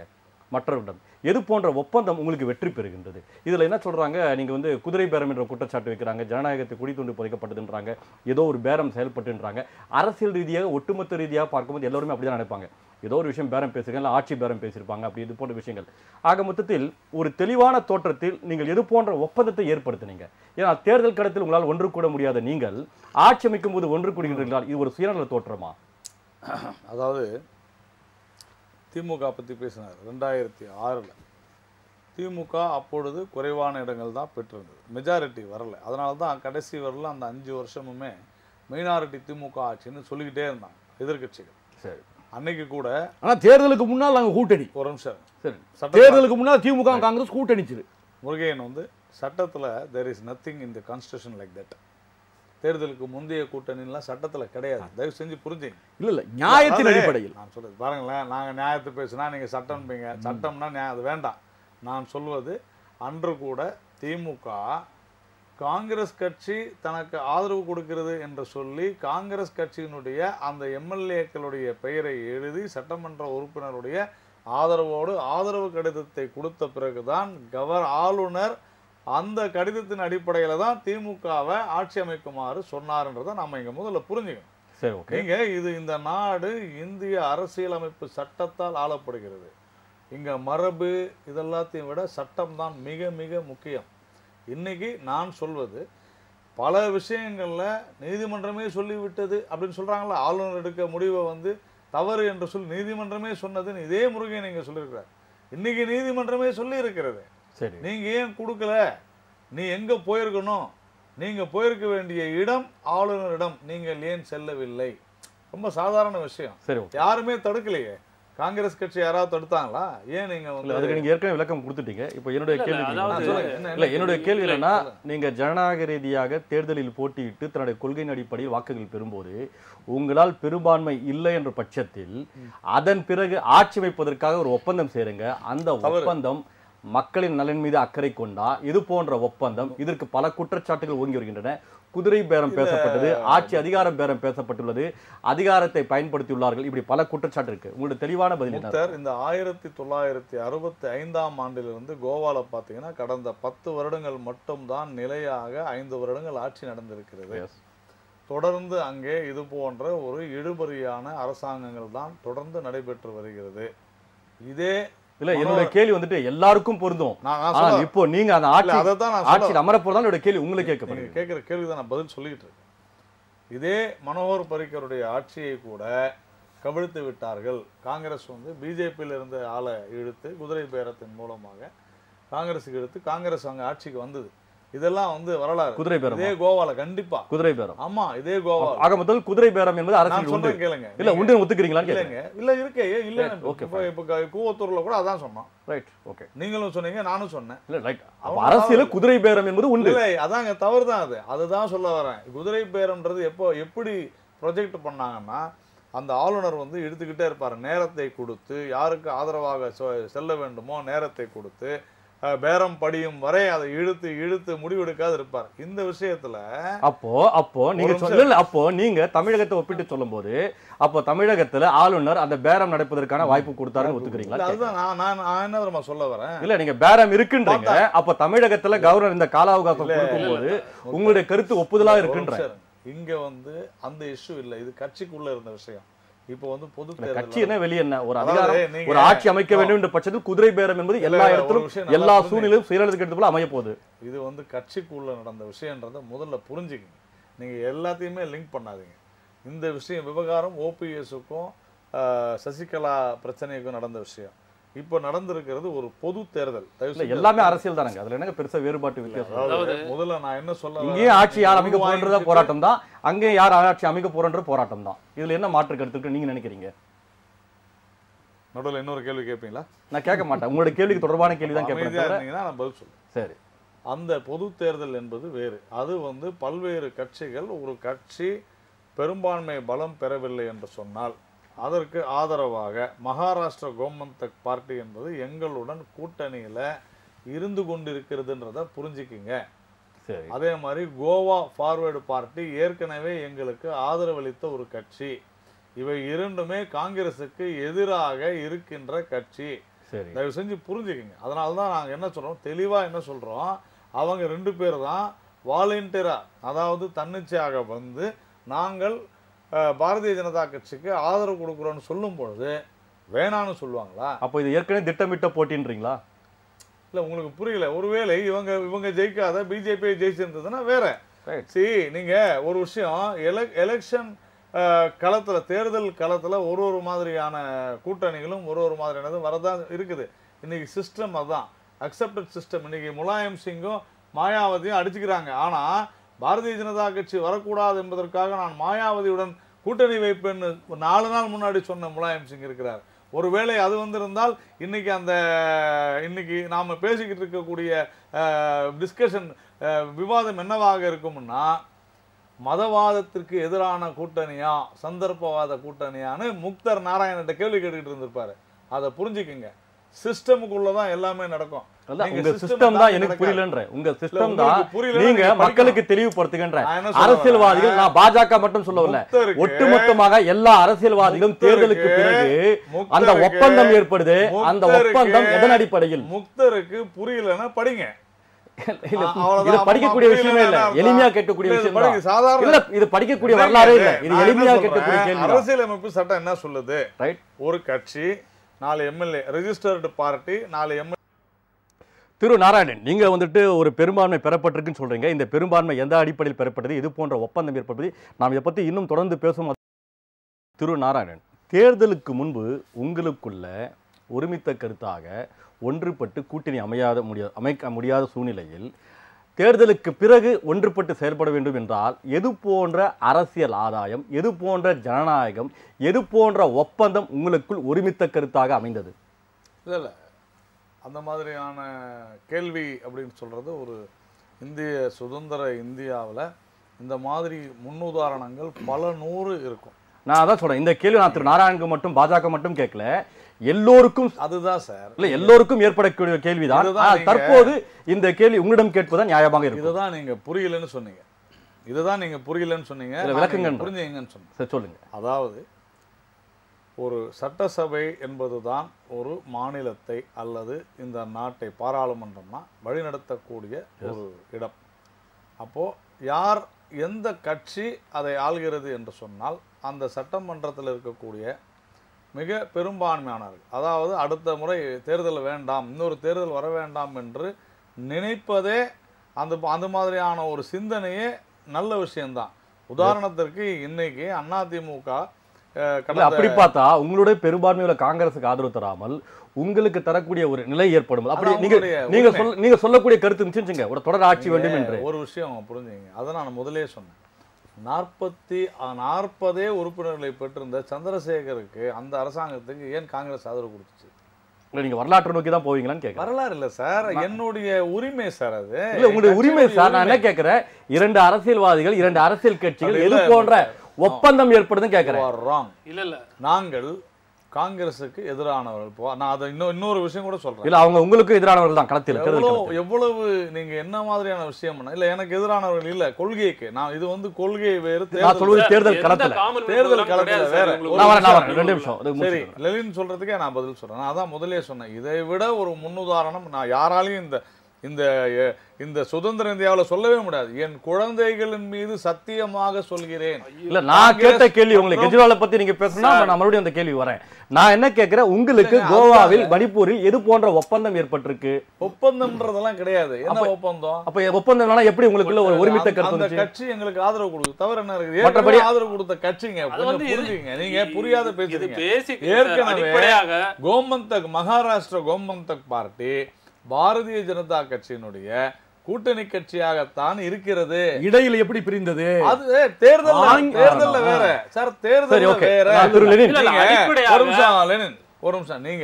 மற்றவரிடம் எது போன்ற ஒப்பந்தம் உங்களுக்கு வெற்றி பெறுகின்றது இதுல என்ன சொல்றாங்க நீங்க வந்து குதிரை பேரம் என்ற குற்றச்சாட்டு வைக்கிறாங்க ஜனநாயகத்தை குடி தூண்டு புதைக்கப்பட்டதுன்றாங்க ஏதோ ஒரு பேரம் செயல்பட்டுன்றாங்க அரசியல் ரீதியாக ஒட்டுமொத்த ரீதியாக பார்க்கும்போது எல்லாருமே அப்படிதான் நினைப்பாங்க ஏதோ ஒரு விஷயம் பேரம் பேசுகிறாங்க இல்லை ஆட்சி பேரம் பேசியிருப்பாங்க அப்படி இது போன்ற விஷயங்கள் ஆக மொத்தத்தில் ஒரு தெளிவான தோற்றத்தில் நீங்கள் எது போன்ற ஒப்பந்தத்தை ஏற்படுத்தினீங்க ஏன்னா தேர்தல் கடத்தில் உங்களால் ஒன்று கூட முடியாத நீங்கள் ஆட்சி அமைக்கும் போது ஒன்று கூடுகின்றீர்களா இது ஒரு சுயநல தோற்றமா அதாவது திமுக பற்றி பேசினார் ரெண்டாயிரத்தி ஆறில் திமுக அப்பொழுது குறைவான இடங்கள் தான் பெற்றிருந்தது மெஜாரிட்டி வரல அதனால தான் கடைசி வரல அந்த அஞ்சு வருஷமுமே மைனாரிட்டி திமுக ஆட்சின்னு சொல்லிக்கிட்டே இருந்தாங்க எதிர்க்கட்சிகள் சரி அன்னைக்கு கூட ஆனா தேர்தலுக்கு முன்னால் நாங்க கூட்டணி ஒரு நிமிஷம் சரி சட்ட தேர்தலுக்கு முன்னால் திமுக காங்கிரஸ் கூட்டணிச்சிரு முருகையன் வந்து சட்டத்தில் there is nothing in the constitution like that தேர்தலுக்கு முந்தைய கூட்டணிலாம் சட்டத்தில் கிடையாது தயவு செஞ்சு புரிஞ்சுங்க இல்ல இல்ல நியாயத்தின் அதாவது, அடிப்படையில் நான் சொல்றது பாருங்களேன் நாங்க நியாயத்தை பேசினா நீங்க சட்டம்பீங்க சட்டம்னா நியாயம் அது வேண்டாம் நான் சொல்வது அன்று கூட திமுக காங்கிரஸ் கட்சி தனக்கு ஆதரவு கொடுக்கிறது என்று சொல்லி காங்கிரஸ் கட்சியினுடைய அந்த எம்எல்ஏக்களுடைய பெயரை எழுதி சட்டமன்ற உறுப்பினருடைய ஆதரவோடு ஆதரவு கடிதத்தை கொடுத்த பிறகுதான் கவர் ஆளுநர் அந்த கடிதத்தின் அடிப்படையில தான் திமுகவை ஆட்சி அமைக்குமாறு சொன்னார்ன்றதை நம்ம இங்க முதல்ல புரிஞ்சுக்கணும் சரி ஓகே நீங்க இது இந்த நாடு இந்திய அரசியலமைப்பு சட்டத்தால் ஆளப்படுகிறது இங்க மரபு இதெல்லாத்தையும் விட சட்டம் தான் மிக மிக முக்கியம் இன்னைக்கு நான் சொல்வது பல விஷயங்கள்ல நீதிமன்றமே சொல்லிவிட்டது அப்படின்னு சொல்றாங்களா ஆளுநர் எடுக்க முடிவை வந்து தவறு என்று சொல்லி நீதிமன்றமே சொன்னதுன்னு இதே முருகன் நீங்க சொல்லியிருக்கிறார் இன்னைக்கு நீதிமன்றமே சொல்லி இருக்கிறது சரி நீங்க ஏன் கொடுக்கல நீ எங்க போயிருக்கணும் நீங்க போயிருக்க வேண்டிய இடம் ஆளுநரிடம் நீங்கள் ஏன் செல்லவில்லை ரொம்ப சாதாரண விஷயம் சரி ஓகே யாருமே தடுக்கலையே காங்கிரஸ் கட்சி யாராவது தடுத்தாங்களா ஏன் நீங்க இல்ல வந்து அதுக்கு நீங்க ஏற்கனவே விளக்கம் கொடுத்துட்டீங்க இப்போ என்னுடைய இல்ல, கேள்வி இல்ல, நீங்க- அதாவது- ஆ, சொல்லுங்க. என்ன- இல்ல என்ன என்னுடைய கேள்வி இல்ல, என்னன்னா சொல்லுங்க. நீங்க ஜனநாயக ரீதியாக தேர்தலில் போட்டியிட்டு தன்னுடைய கொள்கையின் அடிப்படையில் வாக்குகள் பெறும்போது உங்களால் பெரும்பான்மை இல்லை என்ற பட்சத்தில் அதன் பிறகு ஆட்சி வைப்பதற்காக ஒரு ஒப்பந்தம் சேருங்க அந்த தவறு. ஒப்பந்தம் மக்களின் நலன் மீது அக்கறை கொண்டா இது போன்ற ஒப்பந்தம் இதற்கு பல குற்றச்சாட்டுகள் ஓங்கி வருகின்றன குதிரை பேரம் பேசப்பட்டது ஆட்சி அதிகாரம் பேரம் பேசப்பட்டுள்ளது அதிகாரத்தை பயன்படுத்தியுள்ளார்கள் இப்படி பல குற்றச்சாட்டு இருக்கு உங்களுடைய தெளிவான பதில் என்ன முக்தர் இந்த ஆயிரத்தி தொள்ளாயிரத்தி அறுபத்தி ஐந்தாம் ஆண்டிலிருந்து கோவால பாத்தீங்கன்னா கடந்த பத்து வருடங்கள் மட்டும்தான் நிலையாக ஐந்து வருடங்கள் ஆட்சி நடந்திருக்கிறது Yes. தொடர்ந்து அங்கே இது போன்ற ஒரு இழுபறியான அரசாங்கங்கள் தான் தொடர்ந்து நடைபெற்று வருகிறது இதே இல்ல என்னுடைய கேள்வி வந்துட்டு எல்லாருக்கும் பொருந்தும் நான் நான் ஆனால் சொல்ல- இப்போ நீங்க அந்த இல்ல, ஆட்சி அதைத்தான் நான் சொல்ல ஆட்சியில் அமர போறதால என்னுடைய கேள்வி உங்களுக்கு நீங்க கேட்கப்படுது கேட்குற கேள்வி தான் நான் பதில் சொல்லிட்டு இருக்கேன் இதே மனோகர் பரிக்கருடைய ஆட்சியை கூட கவிழ்த்து விட்டார்கள் காங்கிரஸ் வந்து பிஜேபியில் இருந்த ஆளை இழுத்து குதிரை பேரத்தின் மூலமாக காங்கிரஸுக்கு எடுத்து காங்கிரஸ் அங்க ஆட்சிக்கு வந்தது இதெல்லாம் வந்து வரலாறு குதிரை பேரம் இதே கோவால கண்டிப்பா குதிரை பேரம் ஆமா இதே கோவா ஆக முதல் குதிரை பேரம் என்பது நான் அரசியல் உண்டு சொல்றேன் கேளுங்க இல்ல உண்டு ஒத்துக்கிறீங்களான்னு கேட்கிறேன் இல்லைங்க இல்ல இருக்கே இல்ல Right, okay, இப்போ இப்போ க- கூவத்தூர்ல கூட அதான் சொன்னோம் ரைட் ஓகே நீங்களும் சொன்னீங்க நானும் சொன்னேன் இல்ல ரைட் அப்ப அவங்க அரசியல் தவறு. குதிரை பேரம் என்பது உண்டு இல்லை அதாங்க தவறு தான் அது அதுதான் சொல்ல வரேன் குதிரை பேரம்ன்றது எப்போ எப்படி ப்ரொஜெக்ட் பண்ணாங்கன்னா அந்த ஆளுநர் வந்து எடுத்துக்கிட்டே இருப்பார் நேரத்தை கொடுத்து யாருக்கு ஆதரவாக சொ- செல்ல வேண்டுமோ நேரத்தை கொடுத்து அஹ், பேரம் படியும் வரை அதை இழுத்து இழுத்து முடிவெடுக்காது இருப்பார் இந்த விஷயத்துல அப்போ அப்போ நீங்க ஒரு சொல்ல இல்ல அப்போ நீங்க தமிழகத்தை ஒப்பிட்டு சொல்லும்போது அப்போ தமிழகத்துல ஆளுநர் அந்த பேரம் நடப்பதற்கான வாய்ப்பு கொடுத்தாருன்னு இல்ல, ஒத்துக்கிறீங்களா அதுதான் நான் நான் நான் என்ன தெரியுமா சொல்ல வரேன் இல்ல நீங்க பேரம் இருக்குன்றீங்க அப்ப தமிழகத்துல கவர்னர் இந்த கால அவகாசம் இல்ல, கொடுக்கும்போது இல்ல. உங்களுடைய கருத்து ஒப்புதலா ஒரு இருக்குன்ற நிமிஷம். இங்க வந்து அந்த இஷ்யூ இல்ல இது கட்சிக்குள்ள இருந்த விஷயம் இப்போ வந்து பொது இல்ல, கட்சி தேர்தல் என்ன வெளிய என்ன ஒரு அதாவது அதிகாரம் நீங்க- ஒரு ஆட்சி அமைக்க வேண்டும் என்ற பட்சத்தில் குதிரை பேரம் என்பது எல்லா இல்ல, ஒரு இடத்திலும் விஷயம் நல்லா எல்லா புரிஞ்சுங்க. சூழ்நிலையும் சுயநலத்துக்கு எடுத்து போல அமைய போகுது இது வந்து கட்சிக்குள்ள நடந்த விஷயன்றதை முதல்ல புரிஞ்சுக்கங்க நீங்க எல்லாத்தையுமே லிங்க் பண்ணாதீங்க இந்த விஷயம் விவகாரம் ஓபிஎஸ்க்கும் சசிகலா பிரச்சனைக்கும் நடந்த விஷயம் இப்போ நடந்திருக்கிறது ஒரு பொது தேர்தல் தயவு இல்ல செஞ்சு எல்லாமே அரசியல் தானங்க அதுல என்னங்க பெருசா வேறுபாட்டு வித்தியாசம் அதாவது முதல்ல நான் என்ன சொல்ல இங்கேயும் வரேன், ஆட்சி யார் அமைக்க உள்வாங்கி போறன்ற வச்சுட்டு- போராட்டம் தான் அங்கேயும் யார் ஆட்சி அமைக்க போறன்ற போராட்டம் தான் இதுல என்ன மாற்று கருத்து இருக்கு நீங்க நினைக்கிறீங்க நடுவுல இன்னொரு கேள்வி கேட்பீங்களா நான் கேட்க மாட்டேன் உங்களுடைய கேள்விக்கு தொடர்பான கேள்வி தான் கேட்பேன் அமைதியா தவிர- இருந்தீங்கன்னா நான் பதில் சொல்றேன் சரி அந்த பொது தேர்தல் என்பது வேறு அது வந்து பல்வேறு கட்சிகள் ஒரு கட்சி பெரும்பான்மை பலம் பெறவில்லை என்று சொன்னால் அதற்கு ஆதரவாக மகாராஷ்டிரா கோமந்தக் பார்ட்டி என்பது எங்களுடன் கூட்டணியில இருந்து கொண்டிருக்கிறதுன்றத புரிஞ்சுக்கிங்க சரி அதே மாதிரி கோவா ஃபார்வேர்டு பார்ட்டி ஏற்கனவே எங்களுக்கு ஆதரவளித்த ஒரு கட்சி இவை இரண்டுமே காங்கிரசுக்கு எதிராக இருக்கின்ற கட்சி சரி தயவு செஞ்சு புரிஞ்சுக்கங்க அதனால தான் நாங்கள் என்ன சொல்றோம் தெளிவா என்ன சொல்றோம் அவங்க ரெண்டு பேர் தான் வாலண்டியரா அதாவது தன்னிச்சையாக வந்து நாங்கள் அஹ், பாரதிய ஜனதா கட்சிக்கு ஆதரவு கொடுக்குறோம்னு சொல்லும் பொழுது வேணான்னு சொல்லுவாங்களா அப்போ இது ஏற்கனவே திட்டமிட்ட போட்டின்றீங்களா இல்ல உங்களுக்கு புரியல ஒருவேளை இவங்க இவங்க ஜெயிக்காத பிஜேபி ஜெயிச்சிருந்ததுன்னா வேற Right. சரி நீங்க ஒரு விஷயம் எலக் எலெக்ஷன் களத்துல தேர்தல் களத்துல ஒரு ஒரு மாதிரியான கூட்டணிகளும் ஒரு ஒரு மாதிரியானது வரதான் இருக்குது இன்னைக்கு சிஸ்டம் அதான் அக்செப்டட் சிஸ்டம் இன்னைக்கு முலாயம் சிங்கும் மாயாவதியும் அடிச்சுக்கிறாங்க ஆனா பாரதிய ஜனதா கட்சி வரக்கூடாது என்பதற்காக நான் மாயாவதியுடன் கூட்டணி வைப்பேன்னு ஒரு நாலு நாள் முன்னாடி சொன்ன முலாயம் சிங் இருக்கிறார் ஒருவேளை அது வந்திருந்தால் இன்னைக்கு அந்த இன்னைக்கு நாம பேசிக்கிட்டு இருக்கக்கூடிய டிஸ்கஷன் விவாதம் என்னவாக இருக்கும்னா மதவாதத்திற்கு எதிரான கூட்டணியா சந்தர்ப்பவாத கூட்டணியான்னு முக்தர் நாராயணன்ட்ட கேள்வி கேட்டுக்கிட்டு இருந்திருப்பாரு அதை புரிஞ்சுக்குங்க சிஸ்டமுக்குள்ள தான் எல்லாமே நடக்கும் அதான் நீங்க உங்க system சிஸ்டம் தான் தாண்டி எனக்கு நடக்காது. புரியலன்ற உங்க இல்ல, சிஸ்டம் உங்களுக்கு தான் புரியலன்னா நீங்க நீங்க மக்களுக்கு தெளிவுபடுத்துகின்ற நான் என்ன சொல்ல அரசியல்வாதிகள் வரேன்? நான் பாஜக மட்டும் சொல்ல வரல முக்தருக்கு- ஒட்டுமொத்தமாக எல்லா அரசியல்வாதிகளும் தேர்தலுக்கு முக்தருக்கு- பிறகு அந்த முக்தருக்கு- ஒப்பந்தம் ஏற்படுது அந்த முக்தருக்கு- ஒப்பந்தம் எதன் அடிப்படையில் முக்தருக்கு புரியலன்னா படிங்க இல்ல, ஆ, அவ்வளவுதான். இது படிக்கக்கூடிய அப்ப விஷயமே இல்ல புரியலன்னா எளிமையா கேட்கக்கூடிய இல்ல, இது விஷயம் படிக்க- தான் சாதாரண இல்ல இது படிக்கக்கூடிய இல்லைங்க, வரலாறே இல்ல இது நான் என்ன எளிமையா சொல்றேன், கேட்கக்கூடிய கேள்வி தான் அரசியலமைப்பு சட்டம் என்ன சொல்லுது ரைட் ஒரு கட்சி நாலு எம்எல்ஏ ரெஜிஸ்டர்டு பார்ட்டி நாலு எம்எல்ஏ திரு நாராயணன் நீங்க வந்துட்டு ஒரு பெரும்பான்மை பெறப்பட்டிருக்குன்னு சொல்றீங்க இந்த பெரும்பான்மை எந்த அடிப்படையில் பெறப்பட்டது இது போன்ற ஒப்பந்தம் ஏற்படுத்தி நாம் இதை பத்தி இன்னும் தொடர்ந்து பேசும் திரு நாராயணன் தேர்தலுக்கு முன்பு உங்களுக்குள்ள ஒருமித்த கருத்தாக ஒன்றுபட்டு கூட்டணி அமையாத முடியாது அமைக்க முடியாத சூழ்நிலையில் தேர்தலுக்கு பிறகு ஒன்றுபட்டு செயல்பட வேண்டும் என்றால் எது போன்ற அரசியல் ஆதாயம் எது போன்ற ஜனநாயகம் எது போன்ற ஒப்பந்தம் உங்களுக்குள் ஒருமித்த கருத்தாக அமைந்தது இல்ல இல்ல அந்த மாதிரியான கேள்வி அப்படின்னு சொல்றது ஒரு இந்திய சுதந்திர இந்தியாவுல இந்த மாதிரி முன்னுதாரணங்கள் பல நூறு இருக்கும் நான் அதான் சொல்றேன் இந்த கேள்வி நான் திரு நாராயணுக்கு மட்டும் பாஜக மட்டும் கேட்கல எல்லோருக்கும் அதுதான் சார் இல்ல எல்லோருக்கும் ஏற்படக்கூடிய கேள்விதான் இதுதான் ஆனால் நீங்க- தற்போது இந்த கேள்வி உங்களிடம் கேட்பதுதான் நியாயமாக இருக்கும் இதுதான் நீங்க புரியலன்னு சொன்னீங்க இதுதான் நீங்க புரியலன்னு சொன்னீங்க இதுல நான் விளக்குங்கன்ற. நீங்க புரிஞ்சீங்கன்னு சொன்னீங்க சரி சொல்லுங்க அதாவது ஒரு சட்டசபை என்பதுதான் ஒரு மாநிலத்தை அல்லது இந்த நாட்டை பாராளுமன்றம்னா வழிநடத்தக்கூடிய ஒரு இடம் அப்போ யார் எந்த கட்சி அதை ஆள்கிறது என்று சொன்னால் அந்த சட்டமன்றத்தில் இருக்கக்கூடிய மிக பெரும்பான்மையானவர்கள் அதாவது அடுத்த முறை தேர்தல் வேண்டாம் இன்னொரு தேர்தல் வர வேண்டாம் என்று நினைப்பதே அந்த அந்த மாதிரியான ஒரு சிந்தனையே நல்ல விஷயம்தான் உதாரணத்திற்கு இன்னைக்கு அதிமுக அஹ், இல்ல கடந்த அப்படி பார்த்தா உங்களுடைய பெரும்பான்மையுள்ள காங்கிரசுக்கு ஆதரவு தராமல் உங்களுக்கு தரக்கூடிய ஒரு நிலை ஏற்படும் அப்படி அது நீங்க அவங்களுடைய நீங்க உரிமை. சொல்ல நீங்க சொல்லக்கூடிய கருத்து நிச்சயிச்சுங்க ஒரு தொடர் ஆட்சி வேண்டும் நீங்க என்று ஒரு விஷயம் புரிஞ்சுங்க அதை நான் முதலே சொன்னேன் நாற்பத்தி நாற்பதே உறுப்பினர்களை பெற்றிருந்த சந்திரசேகருக்கு அந்த அரசாங்கத்துக்கு ஏன் காங்கிரஸ் ஆதரவு கொடுத்துச்சு இல்ல நீங்க வரலாற்று நோக்கி தான் போவீங்களான்னு கேட்கறேன் வரலாறு இல்ல சார் என்னுடைய உரிமை சார் அது இல்ல உங்களுடைய என் உரிமை கட்சியுடைய சார் நான் என்ன உரிமை. கேட்கிறேன் இரண்டு அரசியல்வாதிகள் இரண்டு அரசியல் கட்சிகள் அப்படி எது இல்ல, போன்ற ஒப்பந்தம் ஏற்படுதுன்னு You கேட்கிறேன் are wrong. இல்ல இல்ல நாங்கள் காங்கிரஸுக்கு எதிரானவர்கள் இப்போ நான் அதை இன்னும் இன்னொரு விஷயம் கூட சொல்றேன் இல்ல அவங்க உங்களுக்கு எதிரானவர்கள் தான் களத்தில் தேர்தல் எவ்வளவு களத்தில். எவ்வளவு நீங்க என்ன மாதிரியான விஷயம் இல்ல எனக்கு எதிரானவர்கள் இல்ல கொள்கைக்கு நான் இது வந்து கொள்கை வேறு நான் தேர்தல் சொல்வது சார், தேர்தல் எந்த களத்துல common man தேர்தல் program களத்துல கிடையாது வேற. சார் உங்களுக்கு. நான் வரேன் நான் வரேன் ஒரு ரெண்டு நிமிஷம். நிமிஷம் அது சரி முடிச்சுக்கிறேன். லெலின் சொல்றதுக்கே நான் பதில் சொல்றேன் நான் அதான் முதலே சொன்னேன் இதை விட ஒரு முன்னுதாரணம் நான் யாராலையும் இந்த இந்த எ- இந்த சுதந்திர இந்தியாவுல சொல்லவே முடியாது என் குழந்தைகளின் மீது சத்தியமாக சொல்கிறேன் இல்ல நான் காங்கிரஸ் கேட்ட கேள்வி உங்களுக்கு மற்றும் கெஜ்ரிவாலை பத்தி நீங்க பேசணும்னா சார். நான் மறுபடியும் அந்த கேள்வி வரேன் நான் என்ன கேட்கிறேன் உங்களுக்கு இல்லைங்க, கோவாவில் அதுதான். மணிப்பூரில் எது போன்ற ஒப்பந்தம் ஏற்பட்டிருக்கு ஒப்பந்தம்ன்றதெல்லாம் கிடையாது என்ன அப்ப- ஒப்பந்தம் அப்ப ஒப்பந்தம்னா எப்படி உங்களுக்குள்ள ஒரு ஒருமித்த அந்த- கருத்து அந்த வந்துச்சு? கட்சி எங்களுக்கு ஆதரவு கொடுக்குது தவிர என்ன இருக்குது மற்றபடி- ஏற்கனவே ஆதரவு கொடுத்த கட்சிங்க அது கொஞ்சம் வந்து இது- புரிஞ்சுங்க நீங்க புரியாத இது பேசுறீங்க basic சார். ஏற்கனவே அடிப்படையாக கோமந்தக் மகாராஷ்டிரா கோமந்தக் பார்ட்டி பாரதிய ஜனதா கட்சியினுடைய கூட்டணி கட்சியாகத்தான் இருக்கிறது இடையில எப்படி பிரிந்தது அது தேர்தல் ஆங்- தேர்தல்ல ஆ, வேற சார் சரி தேர்தல் ஓகே வேற நான் திரு லெனின் இல்ல, இல்ல, நீங்க- அடிப்படையாக- ஒரு நிமிஷம் லெனின் ஒரு நிமிஷம் நீங்க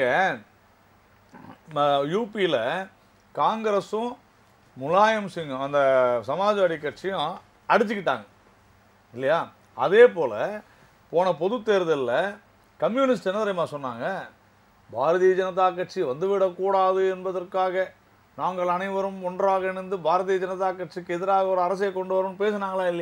யூபியில காங்கிரஸும் முலாயம் சிங்கும் அந்த சமாஜ்வாடி கட்சியும் அடிச்சுக்கிட்டாங்க இல்லையா அதே போல போன பொது தேர்தலில் கம்யூனிஸ்ட் என்ன தெரியுமா சொன்னாங்க பாரதிய ஜனதா கட்சி வந்துவிடக்கூடாது என்பதற்காக நாங்கள் அனைவரும் ஒன்றாக இணைந்து பாரதிய ஜனதா கட்சிக்கு எதிராக ஒரு அரசை கொண்டு வரோம்னு பேசினாங்களா இல்லையா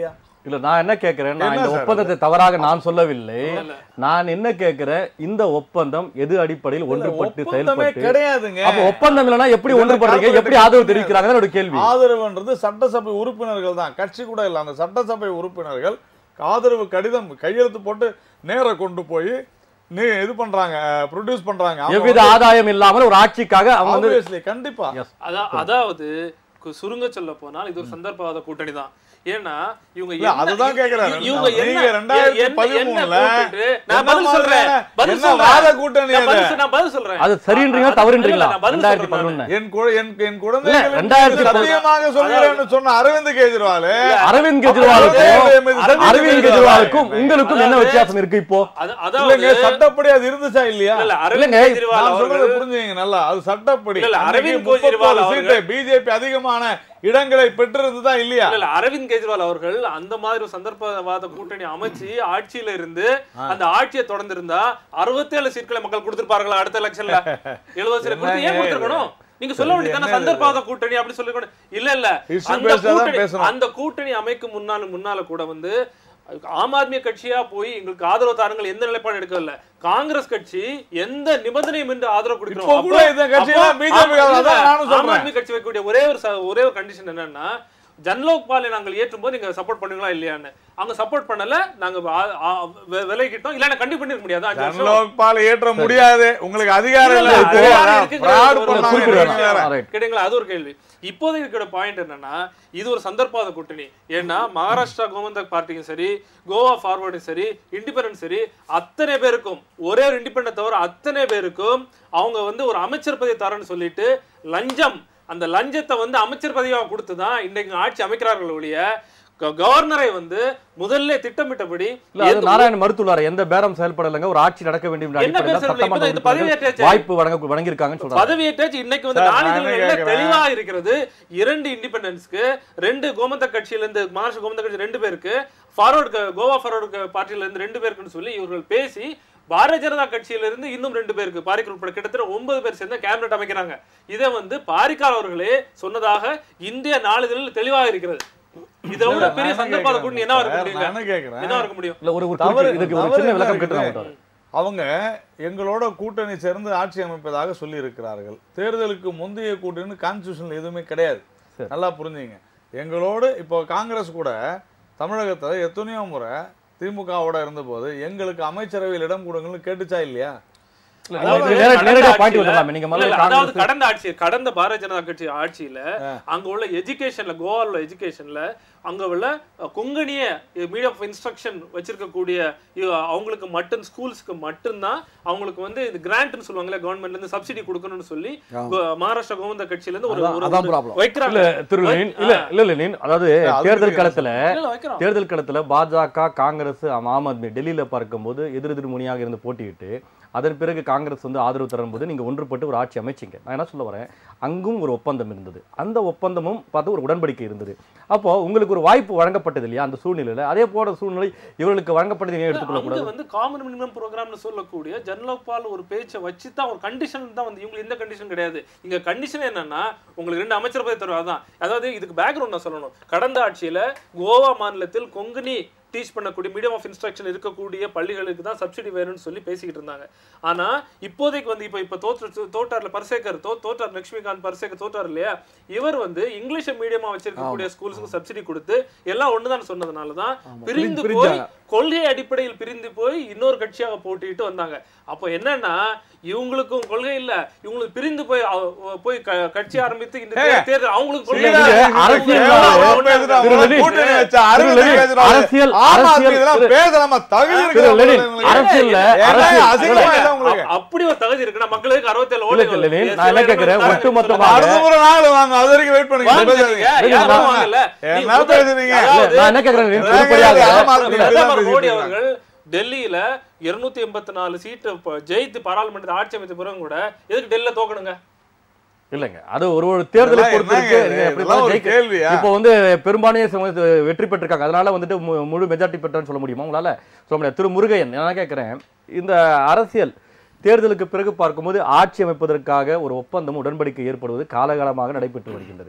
இல்ல நான் என்ன கேட்கிறேன் நான் என்ன இந்த சார் ஒப்பந்தத்தை தவறாக நான் சொல்லவில்லை இல்ல. நான் என்ன கேட்கிறேன் இந்த ஒப்பந்தம் எது அடிப்படையில் ஒன்றுபட்டு ஒப்பந்தமே செயல்பட்டு கிடையாதுங்க அப்ப ஒப்பந்தம் இல்லைன்னா எப்படி இதெல்லாம் ஒன்றுபடுறீங்க corporate எப்படி ஆதரவு கிடையாது. தெரிவிக்கிறாங்க என்னோட கேள்வி ஆதரவுன்றது சட்டசபை உறுப்பினர்கள் தான் கட்சி கூட இல்ல அந்த சட்டசபை உறுப்பினர்கள் ஆதரவு கடிதம் கையெழுத்து போட்டு நேர கொண்டு போய் நீ இது பண்றாங்க ப்ரொடியூஸ் பண்றாங்க அவங்க எவ்வித வந்து ஆதாயம் இல்லாமல் ஒரு ஆட்சிக்காக அவங்க வந்து obviously, கண்டிப்பா Yes. அதா அதாவது கு- சுருங்க சொல்ல போனால் இது ஒரு சந்தர்ப்பவாத கூட்டணி தான் ஏன்னா இவங்க இல்ல, என்ன- அதுதான் கேக்குறேன். இவங்க- இவங்க நீங்க என்ன ரெண்டாயிரத்தி என்ன- என்ன பதிமூணுல கூப்பிட்டு- நான் என்ன பதில் சொல்றேன் மாதிரியான- பதில் என்ன சொல்றேன். வாத கூட்டணி நான் பதில் அது? சொல்- நான் பதில் சொல்றேன் அது சரின்றீங்களா இல்ல, தவறுன்றீங்களா நான் பதில் ரெண்டாயிரத்தி சொல்றேன் நானு. பதினொன்னு என் குழ- என் என் குழந்தைகளுக்கு ரெண்டாயிரத்தி சத்தியமாக சொல்கிறேன்னு சொன்ன அரவிந்த் கெஜ்ரிவால் அரவிந்த் அரவிந்த் கெஜ்ரிவாலுக்கும் கெஜ்ரிவால் அரவிந்த் கெஜ்ரிவாலுக்கும் உங்களுக்கும் என்ன அதாவது- வித்தியாசம் இருக்கு இப்போ அது- அதாவது இல்லைங்க சட்டப்படி அது இருந்துச்சா இல்லையா இல்ல, அரவிந்த் இல்லைங்க, கெஜ்ரிவால் நான் சொல்றதை அவர்கள் புரிஞ்சுங்க நல்லா அது சட்டப்படி இல்ல, இல்ல, அன்னைக்கு அரவிந்த் கெஜ்ரிவால் 34 சீட்டு அவர்கள் பிஜேபி அதிகமான இடங்களை பெற்றிருந்ததா இல்லையா இல்ல, இல்ல, அரவிந்த் கெஜ்ரிவால் அவர்கள் அந்த மாதிரி ஒரு சந்தர்ப்பவாத கூட்டணி அமைச்சு ஆட்சியில இருந்து அந்த ஆட்சியை தொடர்ந்து இருந்தா அறுபத்தேழு சீட்களை மக்கள் கொடுத்திருப்பார்களா அடுத்த எலெக்ஷன்ல எழுபது சீட் கொடுத்து ஏன் என்னங்க கொடுத்திருக்கணும் நீங்க சொல்ல இது வேண்டியதான என்ன சந்தர்ப்பவாத கூட்டணி அப்படி சொல்லி இல்ல இல்ல Issue அந்த based ஆ தான் கூட்டணி பேசணும். அந்த கூட்டணி அமைக்கும் முன்னால முன்னால கூட வந்து ஆம் ஆத்மி கட்சியா போய் எங்களுக்கு ஆதரவு தாருங்கள் எந்த நிலைப்பாடு எடுக்கவில்லை காங்கிரஸ் கட்சி எந்த நிபந்தனையும் என்று ஆதரவு இப்போ கொடுக்கிறோம் கூட இந்த கட்சி எல்லாம் அப்போ- BJP காரங்க இல்ல, தான் நானும் ஆம் சொல்றேன். ஆத்மி கட்சி வைக்கக்கூடிய ஒரே ஒரு ச- ஒரே ஒரு கண்டிஷன் என்னன்னா ஜன்லோக் பாலை நாங்கள் ஏற்றும் போது நீங்க சப்போர்ட் பண்ணுவீங்களா இல்லையான்னு அவங்க சப்போர்ட் பண்ணல நாங்க ஆ- ஆ- வெ- விலகிட்டோம் இல்ல கண்டிப்பா பண்ணிருக்க முடியாது அஞ்சு வருஷம். ஜனலோக் பால் ஏற்ற முடியாது உங்களுக்கு அதிகாரம் இல்ல, இல்ல இல்ல, இப்போ அதிகாரம் இருக்குங்கிற fraud ஒரு- பண்ணாங்க, குறிப்பிடுறேன். நீங்க வேற. Right. கேட்டீங்களா அது ஒரு கேள்வி இப்போது இருக்கிற பாயிண்ட் என்னன்னா இது ஒரு சந்தர்ப்பாத கூட்டணி ஏன்னா மகாராஷ்டிரா கோமந்தக் பார்ட்டியும் சரி கோவா ஃபார்வர்டும் சரி இண்டிபெண்டன்ஸ் சரி அத்தனை பேருக்கும் ஒரே ஒரு இண்டிபெண்டன்ட் தவிர அத்தனை பேருக்கும் அவங்க வந்து ஒரு அமைச்சர் பதவி தரேன்னு சொல்லிட்டு லஞ்சம் அந்த லஞ்சத்தை வந்து அமைச்சர் பதவியாக கொடுத்து தான் இன்றைக்கு ஆட்சி அமைக்கிறார்கள் ஒழிய க- கவர்னரை வந்து முதல்ல திட்டமிட்டபடி இல்ல அது எந்த- நாராயண் மறுத்துள்ளாரு எந்த பேரம் செயல்படலைங்க ஒரு ஆட்சி நடக்க வேண்டும் என்ற என்ன அடிப்படையில் பேசுறது? சட்டமன்ற இப்பதான் இது உறுப்பினர்கள் பதவியேற்றாச்சு. வாய்ப்பு வழங்க வழங்கியிருக்காங்கன்னு சொல்றாங்க பதவியேற்றாச்சு இன்னைக்கு வந்து சார், நான் என்ன நாளிதழ்கள்ல கேக்குறேன்? தெளிவா இருக்கிறது இரண்டு இண்டிபெண்டன்ஸ்க்கு ரெண்டு கோமந்த கட்சியில இருந்து மகாராஷ்டிர கோமந்த கட்சி ரெண்டு பேருக்கு ஃபார்வர்டு கோவா ஃபார்வர்டு பார்ட்டியில இருந்து ரெண்டு பேருக்குன்னு சொல்லி இவர்கள் பேசி பாரதிய ஜனதா கட்சியில இருந்து இன்னும் ரெண்டு பேருக்கு பாரிக்கர் உட்பட கிட்டத்தட்ட ஒன்பது பேர் சேர்ந்து கேபினட் அமைக்கிறாங்க இதை வந்து பாரிக்கார் அவர்களே சொன்னதாக இந்திய நாளிதழில் தெளிவாக இருக்கிறது இதை விட நான் பெரிய என்ன சந்தர்ப்பாத கூட்டணி என்ன இருக்க கேக்குறேன்? முடியுங்க நான் என்ன கேக்குறேன்? என்ன இருக்க முடியும் இல்ல ஒரு ஒரு தவறு- குறிப்பிட்ட- இதுக்கு ஒரு தவறு சின்ன என்ன விளக்கம் கேட்டு இருக்குது? நான் அவங்க எங்களோட கூட்டணி சேர்ந்து ஆட்சி அமைப்பதாக சொல்லி இருக்கிறார்கள் தேர்தலுக்கு முந்தைய கூட்டணி கான்ஸ்டியூஷன்ல எதுவுமே கிடையாது சரி. நல்லா புரிஞ்சுங்க எங்களோடு இப்போ காங்கிரஸ் கூட தமிழகத்துல எத்தனையோ முறை திமுகவோட இருந்தபோது எங்களுக்கு அமைச்சரவையில் இடம் கொடுங்கன்னு கேட்டுச்சா இல்லையா அதாவது நேரடி- நேரடியா கடந்த பாயிண்ட் ஆட்சியில- வந்துடலாமே நீங்க இல்ல, முதல்ல இல்ல, அதாவது காங்கிரஸ் கடந்த ஆட்சி கடந்த பாரதிய ஜனதா கட்சி ஆட்சியில அங்க உள்ள எஜுகேஷன்ல கோவால உள்ள எஜுகேஷன்ல அங்க உள்ள அஹ், கொங்கணிய மீடியம் ஆஃப் இன்ஸ்ட்ரக்ஷன் வச்சிருக்கக்கூடிய இ- அவங்களுக்கு மட்டும் ஸ்கூல்ஸ்க்கு மட்டும்தான் அவங்களுக்கு வந்து இது கிராண்ட்னு சொல்லுவாங்கல்ல கவர்மெண்ட்ல இருந்து சப்சிடி கொடுக்கணும்னு சொல்லி கோ- மகாராஷ்டிரா கோமந்த கட்சியில இருந்து ஒரு அதான் ஒரு- அதான் ஒரு problem. வைக்கிறாங்க இல்ல திரு லெனின் இல்ல இல்ல இல்ல லெனின் அதாவது அது தேர்தல் இருக்கு. களத்துல இல்ல, வைக்கிறோம் தேர்தல் களத்துல பாஜக காங்கிரஸ் ஆம் ஆம் ஆத்மி டெல்லியில பார்க்கும்போது எதிர் எதிர் முனியாக இருந்து போட்டியிட்டு அதன் பிறகு காங்கிரஸ் வந்து ஆதரவு தரும்போது நீங்க ஒன்றுபட்டு ஒரு ஆட்சி அமைச்சிங்க நான் என்ன சொல்ல வரேன் அங்கும் ஒரு ஒப்பந்தம் இருந்தது அந்த ஒப்பந்தமும் பார்த்து ஒரு உடன்படிக்கை இருந்தது அப்போ உங்களுக்கு ஒரு வாய்ப்பு வழங்கப்பட்டது இல்லையா அந்த சூழ்நிலையில அதே போல சூழ்நிலை இவர்களுக்கு வழங்கப்பட்டது ஏன் எடுத்துக்கொள்ள அங்க கூடாது வந்து காமன் மினிமம் ப்ரோக்ராம்னு சொல்லக்கூடிய ஜன்லோக்பால் ஒரு பேச்சை வச்சு தான் ஒரு கண்டிஷன் தான் வந்து இவங்களுக்கு எந்த கண்டிஷன் கிடையாது இங்க கண்டிஷன் என்னன்னா உங்களுக்கு ரெண்டு அமைச்சர் பதவி தருவா தான் அதாவது இதுக்கு பேக்ரவுண்ட் நான் சொல்லணும் கடந்த ஆட்சியில கோவா மாநிலத்தில் கொங்கணி டீச் பண்ணக்கூடிய மீடியம் ஆஃப் இன்ஸ்ட்ரக்ஷன் இருக்கக்கூடிய பள்ளிகளுக்கு தான் சப்சிடி வேணும்னு சொல்லி பேசிக்கிட்டு இருந்தாங்க ஆனா இப்போதைக்கு வந்து இப்போ இப்போ தோற்று தோட்டார்ல பர்சேகர் தோ தோட்டார் லட்சுமிகாந்த் பர்சேகர் தோட்டார் இல்லையா இவர் வந்து இங்கிலீஷ் மீடியமா வச்சிருக்கக்கூடிய ஸ்கூல்ஸுக்கு சப்சிடி கொடுத்து எல்லாம் ஒண்ணுதான் சொன்னதுனால தான் பிரிந்து போய் பிரிஞ்சாங்க. கொள்கை அடிப்படையில் பிரிந்து போய் இன்னொரு கட்சியாக போட்டிட்டு வந்தாங்க அப்போ என்னன்னா இவங்களுக்கும் கொள்கை இல்ல இவங்களுக்கு பிரிந்து போய் அவ- போய் க- கட்சி ஆரம்பித்து இந்த ஏங்க, தேர்தல் அவங்களுக்கு கொள்கை இல்ல, இல்ல. இல்ல, அரசியல் ஏன் நாள் அவர் பேசுறாங்க? திரு லெனின், கூட்டணி வச்ச திரு அரவிந்த் லெனின், கெஜ்ரிவால் அரசியல் ஆம் ஆத்மி அரசியல் இதெல்லாம் திரு- பேசலாமா? தகுதி திரு இருக்குதா லெனின், உங்களுக்கு? அரசியல்ல ஏங்க, அரசியல் அசிங்கமா இல்ல, இல்ல உங்களுக்கு? அ- அப்படி ஒரு தகுதி இருக்குன்னா மக்களுக்கு அறுபத்தேழு இல்ல, இல்ல, லெனின், நான் என்ன கேட்கிறேன், ஒட்டுமொத்தமாக அடுத்த முறை நாள் வாங்க அது வரைக்கும் வெயிட் பண்ணுங்க வாங்க, பேசாதீங்க. நீங்க யாரும் வாங்கல. நீ என்ன முதல்- பேசுறீங்க? அதாவது நான் என்ன கேட்கிறேன் லெனின், ஏங்க, பொதுப்படையாக ஆம் ஆத்மி இல்ல, இப்படிதான் பிரதமர் மோடி பேசிட்டு அவர்கள் டெல்லியில இருநூத்தி எண்பத்தி நாலு சீட்டு இப்ப ஜெயித்து பாராளுமன்றத்தை ஆட்சி அமைத்த பிறகு கூட எதுக்கு டெல்லியில தோக்கணுங்க இல்லைங்க அது ஒரு ஒரு தேர்தலை இதெல்லாம் பொறுத்து இருக்கு என்னங்க நீங்க இது? எப்படி இதெல்லாம் ஒரு ஜெயிக்க- கேள்வியா? இப்போ வந்து பெரும்பான்மையை சம- வெற்றி பெற்றிருக்காங்க அதனால வந்துட்டு மு- முழு மெஜாரிட்டி பெற்றன்னு சொல்ல முடியுமா உங்களால சொல்ல முடியாது திரு முருகையன் நான் கேட்கிறேன் இந்த அரசியல் தேர்தலுக்கு பிறகு பார்க்கும்போது ஆட்சி அமைப்பதற்காக ஒரு ஒப்பந்தம் உடன்படிக்கை ஏற்படுவது காலகாலமாக நடைபெற்று வருகின்றது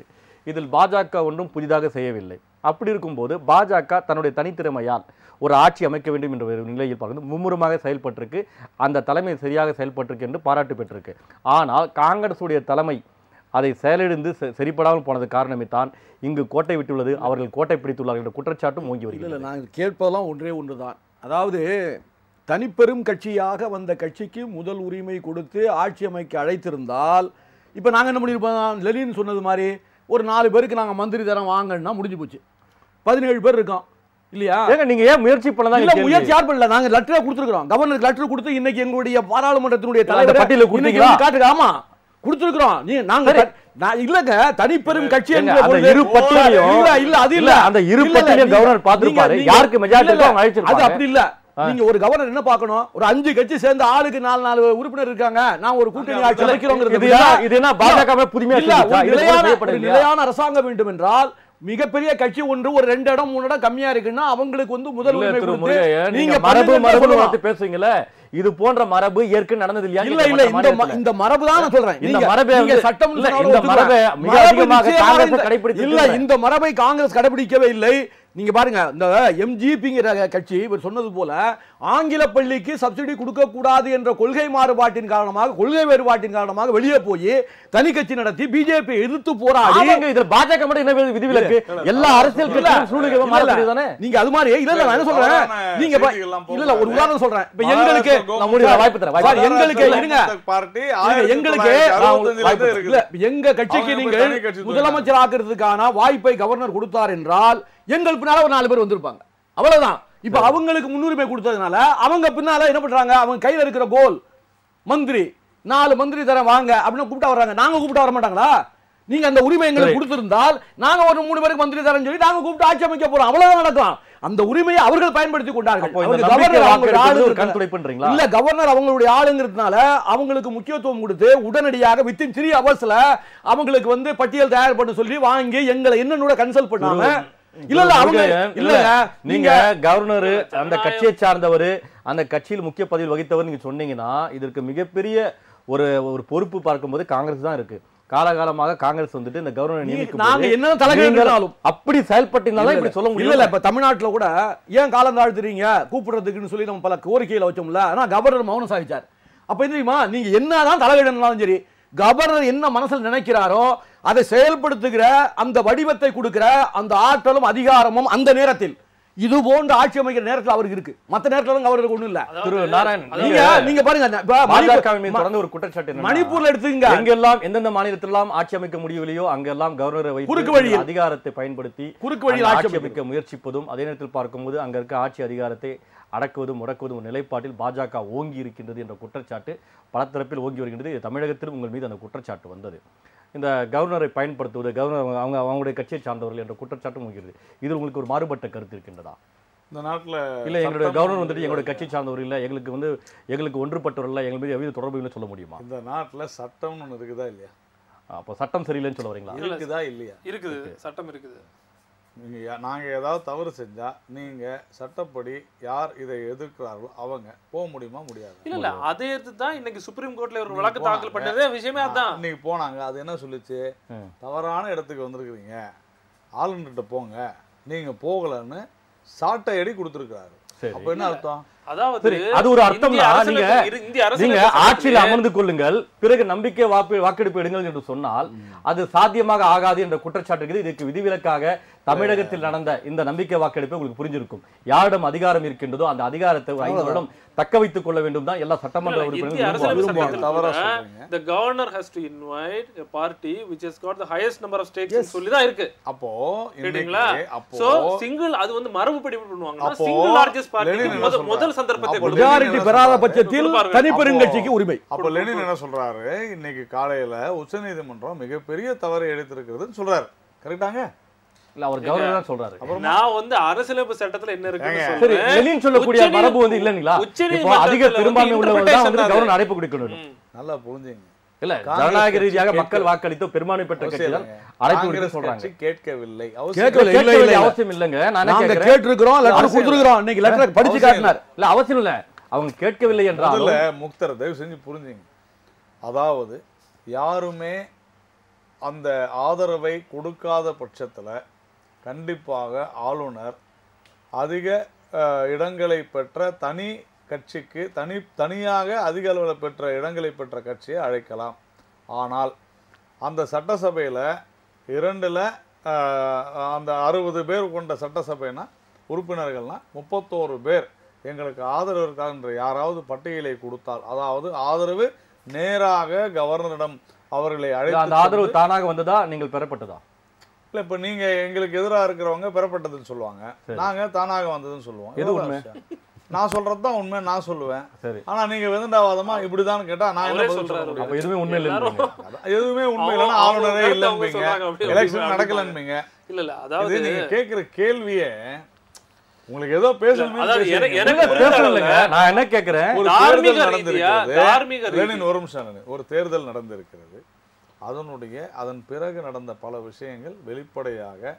இதில் பாஜக ஒன்றும் புதிதாக செய்யவில்லை அப்படி இருக்கும்போது பாஜக தன்னுடைய தனித்திறமையால் ஒரு ஆட்சி அமைக்க வேண்டும் என்ற ஒரு நிலையில் பார்க்கும்போது மும்முரமாக செயல்பட்டிருக்கு அந்த தலைமை சரியாக செயல்பட்டிருக்கு என்று பாராட்டு பெற்றிருக்கு ஆனால் காங்கிரசுடைய தலைமை அதை செயலிழந்து செ- சரிப்படாமல் போனது காரணமே தான் இங்கு கோட்டை விட்டுள்ளது அவர்கள் கோட்டை பிடித்துள்ளார்கள் என்ற குற்றச்சாட்டும் ஓங்கி இல்லை இல்லை வருகிறது நான் கேட்பதெல்லாம் ஒன்றே ஒன்று தான் அதாவது தனிப்பெரும் கட்சியாக வந்த கட்சிக்கு முதல் உரிமை கொடுத்து ஆட்சி அமைக்க அழைத்திருந்தால் இப்போ நாங்கள் என்ன பண்ணியிருப்போம் லெனின் சொன்னது மாதிரி ஒரு நாலு பேருக்கு நாங்கள் மந்திரி தரம் வாங்கன்னா முடிஞ்சு போச்சு பதினேழு பேர் இருக்கோம் இல்லையா ஏங்க நீங்க ஏன் முயற்சி பண்ணதான் இல்ல முயற்சி யார் பண்ணல நாங்க லெட்டர் கொடுத்துருக்கோம் கவர்னருக்கு லெட்டர் கொடுத்து இன்னைக்கு எங்களுடைய பாராளுமன்றத்தினுடைய அந்த தலைவர் பட்டியலை கொடுத்தீங்களா? காட்டுங்க ஆமா கொடுத்துருக்கோம் நீ நாங்க சரி. த- நான் இல்லங்க தனிப்பெரும் கட்சி ஏங்க, என்ற அந்த பொழுது- இரு பட்டியலையும் இல்ல இல்ல அது இல்ல இல்ல, அந்த இரு இல்ல, இல்ல, பட்டியலையும் நீங்க- கவர்னர் பார்த்திருப்பாரு. நீங்க- யாருக்கு majority இல்ல, இருக்கோ அவங்க இல்ல, அழைச்சிருப்பாங்க. அது அப்படி இல்ல நீங்க ஒரு கவர்னர் என்ன பார்க்கணும் ஒரு அஞ்சு கட்சி சேர்ந்து ஆளுக்கு நாலு நாலு உறுப்பினர் இருக்காங்க நான் ஒரு கூட்டணி அங்க ஆட்சி இல்ல, அமைக்கிறோங்கிறது இது என்ன இது என்ன பாஜக வே புதுமையா இல்ல, செஞ்சுச்சா? ஒரு இது போல நிலையான செய்யப்படவில்லையா? ஒரு நிலையான அரசாங்கம் வேண்டும் என்றால் மிகப்பெரிய கட்சி ஒன்று ஒரு ரெண்டு இடம் மூணு இடம் கம்மியா இருக்குன்னா அவங்களுக்கு வந்து முதல் இல்ல, உரிமை திரு கொடுத்து முருகையன், நீங்க நீங்க மரபு பண்ணுங்கன்னு மரபு சொல்லலாம். வார்த்தை பேசுவீங்கல்ல இது போன்ற மரபு ஏற்கனவே நடந்தது இல்லையா இல்ல இல்ல இந்த ம- இந்த மரபு தான் நான் சொல்றேன் இந்த நீங்க- மரபை நீங்க வந்து- சட்டம் இல்ல, சொன்னாலும் இந்த ஒத்துக்குவேன். மரபை மிக மரபு அதிகமாக நிச்சயமாக காங்கிரஸ் இந்த- கடைபிடித்து இல்ல இருக்கிறது. இந்த மரபை காங்கிரஸ் கடைபிடிக்கவே இல்லை நீங்க பாருங்க இந்த எம்ஜிபிங்கிற கட்சி இவர் சொன்னது போல ஆங்கில பள்ளிக்கு சப்சிடி கொடுக்க கூடாது என்ற கொள்கை மாறுபாட்டின் காரணமாக கொள்கை வேறுபாட்டின் காரணமாக வெளியே போய் தனி கட்சி நடத்தி பிஜேபி எதிர்த்து போராடி ஆமாங்க இதுல பாஜக மட்டும் என்ன விதிவிலக்கு எல்லா அரசியல் இல்ல, கட்சியும் சூழ்நிலை இல்ல, மாறக்கூடியது தானே நீங்க அது மாதிரி இல்ல இல்ல நான் என்ன சொல்றேன் தவறான நீங்க பா- செய்திகள்லாம் இல்ல இல்ல ஒரு போகாது. உதாரணம் சொல்றேன் இப்ப எங்களுக்கு மகாராஷ்டிரா நான் முடிவு வாய்ப்பு தரேன் வாய்ப்பு சார், தரேன். எங்களுக்கு இருங்க பார்ட்டி இல்ல, எங்களுக்கு வாய்ப்பு இல்ல எங்க கட்சிக்கு அவங்க நீங்கள் தனி கட்சி முதலமைச்சர் ஆக்குறதுக்கான வாய்ப்பை கவர்னர் கொடுத்தார் என்றால் எங்கள் பின்னால ஒரு நாலு பேர் வந்திருப்பாங்க அவ்வளவுதான் இப்ப அவங்களுக்கு முன்னுரிமை கொடுத்ததுனால அவங்க பின்னால என்ன பண்றாங்க அவங்க கையில இருக்கிற கோல் மந்திரி நாலு மந்திரி தரேன் வாங்க அப்படின்னு கூப்பிட்டா வர்றாங்க நாங்க கூப்பிட்டா வர மாட்டாங்களா நீங்க அந்த உரிமை எங்களுக்கு சரி. கொடுத்திருந்தால் நாங்க ஒரு மூணு பேருக்கு மந்திரி தரேன்னு சொல்லி நாங்க கூப்பிட்டு ஆட்சி அமைக்க போறோம் அவ்வளவுதான் நடக்கும் அந்த உரிமையை அவர்கள் பயன்படுத்தி கொண்டார்கள் அப்போ இந்த அவங்க நம்பிக்கை கவர்னர் அவங்களுடைய வாக்கெடுப்பு ஒரு ஆளுங்கிறதுனால- கண் துடைப்புன்றீங்களா இல்ல கவர்னர் அவங்களுடைய ஆளுங்கிறதுனால அவங்களுக்கு முக்கியத்துவம் கொடுத்து உடனடியாக வித்தின் த்ரீ ஹவர்ஸ்ல அவங்களுக்கு வந்து பட்டியல் தயார் பண்ண சொல்லி வாங்கி எங்களை என்னன்னு கன்சல்ட் பண்ணாம இல்ல இல்ல அவங்க முருகையன், இல்ல நீங்க கவர்னர் அந்த கட்சியை சார்ந்தவர் அந்த கட்சியில் முக்கிய பதவியில் வகித்தவர் நீங்க சொன்னீங்கன்னா இதற்கு மிகப்பெரிய ஒரு ஒரு பொறுப்பு பார்க்கும்போது காங்கிரஸ் தான் இருக்கு காலகாலமாக காங்கிரஸ் வந்துட்டு இந்த கவர்னர் நீ- நியமிக்கும் நாங்க போது என்ன தலைகளாலும் அப்படி செயல்பட்டீங்கன்னா இப்படி சொல்ல இல்ல முடியல இல்ல இப்ப தமிழ்நாட்டுல கூட ஏன் காலம் தாழ்த்துறீங்க கூப்பிடுறதுக்குன்னு சொல்லி நம்ம பல கோரிக்கையில வச்சோம்ல ஆனா கவர்னர் மௌனம் சாதிச்சார் அப்ப என்ன தெரியுமா நீங்க என்னதான் தலையிடனாலும் சரி கவர்னர் என்ன மனசுல நினைக்கிறாரோ அதை செயல்படுத்துகிற அந்த வடிவத்தை கொடுக்கிற அந்த ஆற்றலும் அதிகாரமும் அந்த நேரத்தில் இது போன்ற ஆட்சி அமைக்கிற நேரத்தில் அவருக்கு இருக்கு மத்த நேரத்துல அவருக்கு ஒண்ணும் இல்ல திரு நாராயண் நீங்க நீங்க பாருங்க இப்ப பாஜகவின் மீது மணிப்பூர் தொடர்ந்து ஒரு குற்றச்சாட்டு என்னன்னா, மணிப்பூர்ல எடுத்துங்க எங்கெல்லாம் எந்தெந்த மாநிலத்திலெல்லாம் ஆட்சி அமைக்க முடியவில்லையோ அங்கெல்லாம் கவர்னரை வைத்து குறுக்கு வழியில். இந்த அதிகாரத்தை பயன்படுத்தி குறுக்கு வழியில் அங்க ஆட்சி ஆட்சி அமைக்க முயற்சிப்பதும் அதே நேரத்தில் பார்க்கும்போது அங்க இருக்க ஆட்சி அதிகாரத்தை அடக்குவதும் முடக்குவதும் ஒரு நிலைப்பாட்டில் பாஜக ஓங்கி இருக்கின்றது என்ற குற்றச்சாட்டு பல தரப்பில் ஓங்கி வருகின்றது இது தமிழகத்திலும் உங்கள் மீது அந்த குற்றச்சாட்டு வந்தது இந்த கவர்னரை பயன்படுத்துவது கவர்னர் அவங்க அவங்களுடைய கட்சியை சார்ந்தவர்கள் என்ற குற்றச்சாட்டும் ஓங்கிறது இது உங்களுக்கு ஒரு மாறுபட்ட கருத்து இருக்கின்றதா இந்த நாட்டுல இல்ல எங்களுடைய சட்டம் கவர்னர் வந்துட்டு எங்களுடைய கட்சி சார்ந்தவர் இல்ல எங்களுக்கு வந்து எங்களுக்கு ஒன்றுபட்டவர் இல்ல எங்கள் மீது எவ்வித தொடர்பு இல்லைன்னு சொல்ல முடியுமா இந்த நாட்டுல சட்டம்னு ஒண்ணு இருக்குதா இல்லையா அப்போ சட்டம் சரியில்லைன்னு சொல்ல வரீங்களா இல்ல. இருக்குதா இல்லையா இருக்குது சட்டம் இருக்குது நீங்க யா- நாங்க ஏதாவது தவறு செஞ்சா நீங்க சட்டப்படி யார் இதை எதிர்க்கிறார்களோ அவங்க போக முடியுமா முடியாது இல்ல இல்ல அதை எடுத்து தான் இன்னைக்கு சுப்ரீம் கோர்ட்ல ஒரு நீங்க வழக்கு தாக்கல் போனாங்க. பண்ணதே விஷயமே அதான் இன்னைக்கு போனாங்க அது என்ன சொல்லுச்சு ம். தவறான இடத்துக்கு வந்திருக்கிறீங்க ஆளுநர்கிட்ட போங்க நீங்க போகலன்னு சாட்டை அடி கொடுத்துருக்காரு சரி அப்ப என்ன அர்த்தம் அதாவது சரி, அது ஒரு அர்த்தம்னா, இந்திய அரசியல் நீங்க- இரு- இந்திய அரசியல் நீங்க சட்டத்திலே- ஆட்சியில் அமர்ந்து கொள்ளுங்கள் பிறகு நம்பிக்கை வாக்கு வாக்கெடுப்பு எடுங்கள் என்று சொன்னால் அது சாத்தியமாக ஆகாது என்ற குற்றச்சாட்டு இருக்குது இதுக்கு விதிவிலக்காக தமிழகத்தில் நடந்த இந்த நம்பிக்கை வாக்கெடுப்பை உங்களுக்கு புரிஞ்சிருக்கும் யாரிடம் அதிகாரம் இருக்கின்றதோ அந்த அதிகாரத்தை ஒரு ஐந்து வருடம் தக்க வைத்துக் கொள்ள வேண்டும் தான் எல்லா சட்டமன்ற இல்ல, இந்திய உறுப்பினர்களும் அரசியல் விரும்புவாங்க. விரும்புவாங்க. சட்டத்தில் தவறா கூட சொல்றீங்க. the governor has to invite a party which has got the highest number of states ன்னு சொல்லி தான் இருக்கு அப்போ கேட்டீங்களா இன்னைக்கு அப்போ சோ சிங்கிள் அது வந்து மரபுப்படி பண்ணுவாங்கன்னா அப்போ சிங்கிள் லார்ஜஸ்ட் பார்ட்டி லெனின் என்ன முதல் சொல்றாரு? முதல் சந்தர்ப்பத்தை அப்போ கொடுப்பாங்க. மெஜாரிட்டி பெறாத பட்சத்தில் கொடுப்பார்கள். தனிப்பெருங்கட்சிக்கு உரிமை அப்ப லெனின் என்ன சொல்றாரு இன்னைக்கு காலையில உச்சநீதிமன்றம் மிகப்பெரிய தவறை எடுத்திருக்கிறதுன்னு சொல்றாரு கரெக்டாங்க இல்ல அவர் கவர்னர் தான் சொல்றாரு நான் வந்து அரசியலமைப்பு சட்டத்துல என்ன இருக்குன்னு ஏங்க. சரி சொல்றேன். லெனின் சொல்லக்கூடிய உச்சநீதி- மரபு வந்து இல்லைங்களா இப்போ உச்சநீதிமன்றத்துல அதிக வந்து பெரும்பான்மை உள்ளவங்க தான் வந்து interpretation கவர்னர் அழைப்பு கொடுக்கணும் ம். நல்லா புரிஞ்சுங்க இல்ல காங்கிரஸ் ஜனநாயக கட்சி ரீதியாக கேட்க- மக்கள் வாக்களித்தோ பெரும்பான்மை பெற்ற கட்சி தான் அழைப்பு கொடுக்க காங்கிரஸ் சொல்றாங்க கட்சி கேட்கவில்லை கேட்கவில்லை. அவசியம் இல்ல, கேட்க இல்ல, வேண்டிய இல்ல. அவசியம் இல்லைங்க நான் என்ன நாங்க கேட்கிறேன் கேட்டிருக்கிறோம் லெட்டர் அவசியம் கொடுத்துருக்கிறோம் இன்னைக்கு லெட்டர் படிச்சு அவசியம் காட்டினார் இல்ல அவசியம் இல்ல அவங்க கேட்கவில்லை என்றாலும் முதல்ல முக்தர் தயவு செஞ்சு புரிஞ்சுங்க அதாவது யாருமே அந்த ஆதரவை கொடுக்காத பட்சத்தில் கண்டிப்பாக ஆளுநர் அதிக அஹ், இடங்களை பெற்ற தனி கட்சிக்கு தனி தனியாக அதிக அளவில் பெற்ற இடங்களை பெற்ற கட்சியை அழைக்கலாம் ஆனால் அந்த சட்டசபையில் இரண்டில் அந்த அறுபது பேர் கொண்ட சட்டசபைனா உறுப்பினர்கள்னா முப்பத்தோரு பேர் எங்களுக்கு ஆதரவு இருக்கான்ற யாராவது பட்டியலை கொடுத்தால் அதாவது ஆதரவு நேராக கவர்னரிடம் அவர்களை இல்ல, அழைத்து அந்த ஆதரவு தானாக வந்ததா நீங்கள் பெறப்பட்டதா இல்ல இப்ப நீங்க எங்களுக்கு எதிராக இருக்கிறவங்க பெறப்பட்டதுன்னு சொல்லுவாங்க சரி. நாங்க தானாக வந்ததுன்னு சொல்லுவோம் எது இவ்வளவுதான் உண்மை? விஷயம். நான் சொல்றதுதான் உண்மை நான் சொல்லுவேன் சரி ஆனா நீங்க வெதுண்டாவாதமா இப்படிதான் கேட்டா நான் என்ன அவரே பதில் சொல்ல சொல்றாரு. முடியும் அப்ப எதுவுமே உண்மை இல்லை எல்லாரும் அதான், எதுவுமே உண்மை இல்லைன்னா அவங்க- ஆளுநரே அவங்க இல்லைன்பீங்க சொல்றாங்க அப்படி, எலெக்ஷன் அப்படி நடக்கலன்பீங்க இல்ல இல்ல இது அதாவது நீங்க கேக்குற கேள்வியே உங்களுக்கு ஏதோ பேசணுமே அதாவது எனக்கு- இல்ல, எனக்கு புரியுது பேசணும் அளவுல இல்லைங்க நான் என்ன கேக்குறேன் ஒரு தார்மீக தேர்தல் ரீதியா நடந்திருக்கிறது தார்மீக ரீதி லெனின் ஒரு நிமிஷம் இருங்க. ஒரு தேர்தல் நடந்திருக்கிறது அதனுடைய அதன் பிறகு நடந்த பல விஷயங்கள் வெளிப்படையாக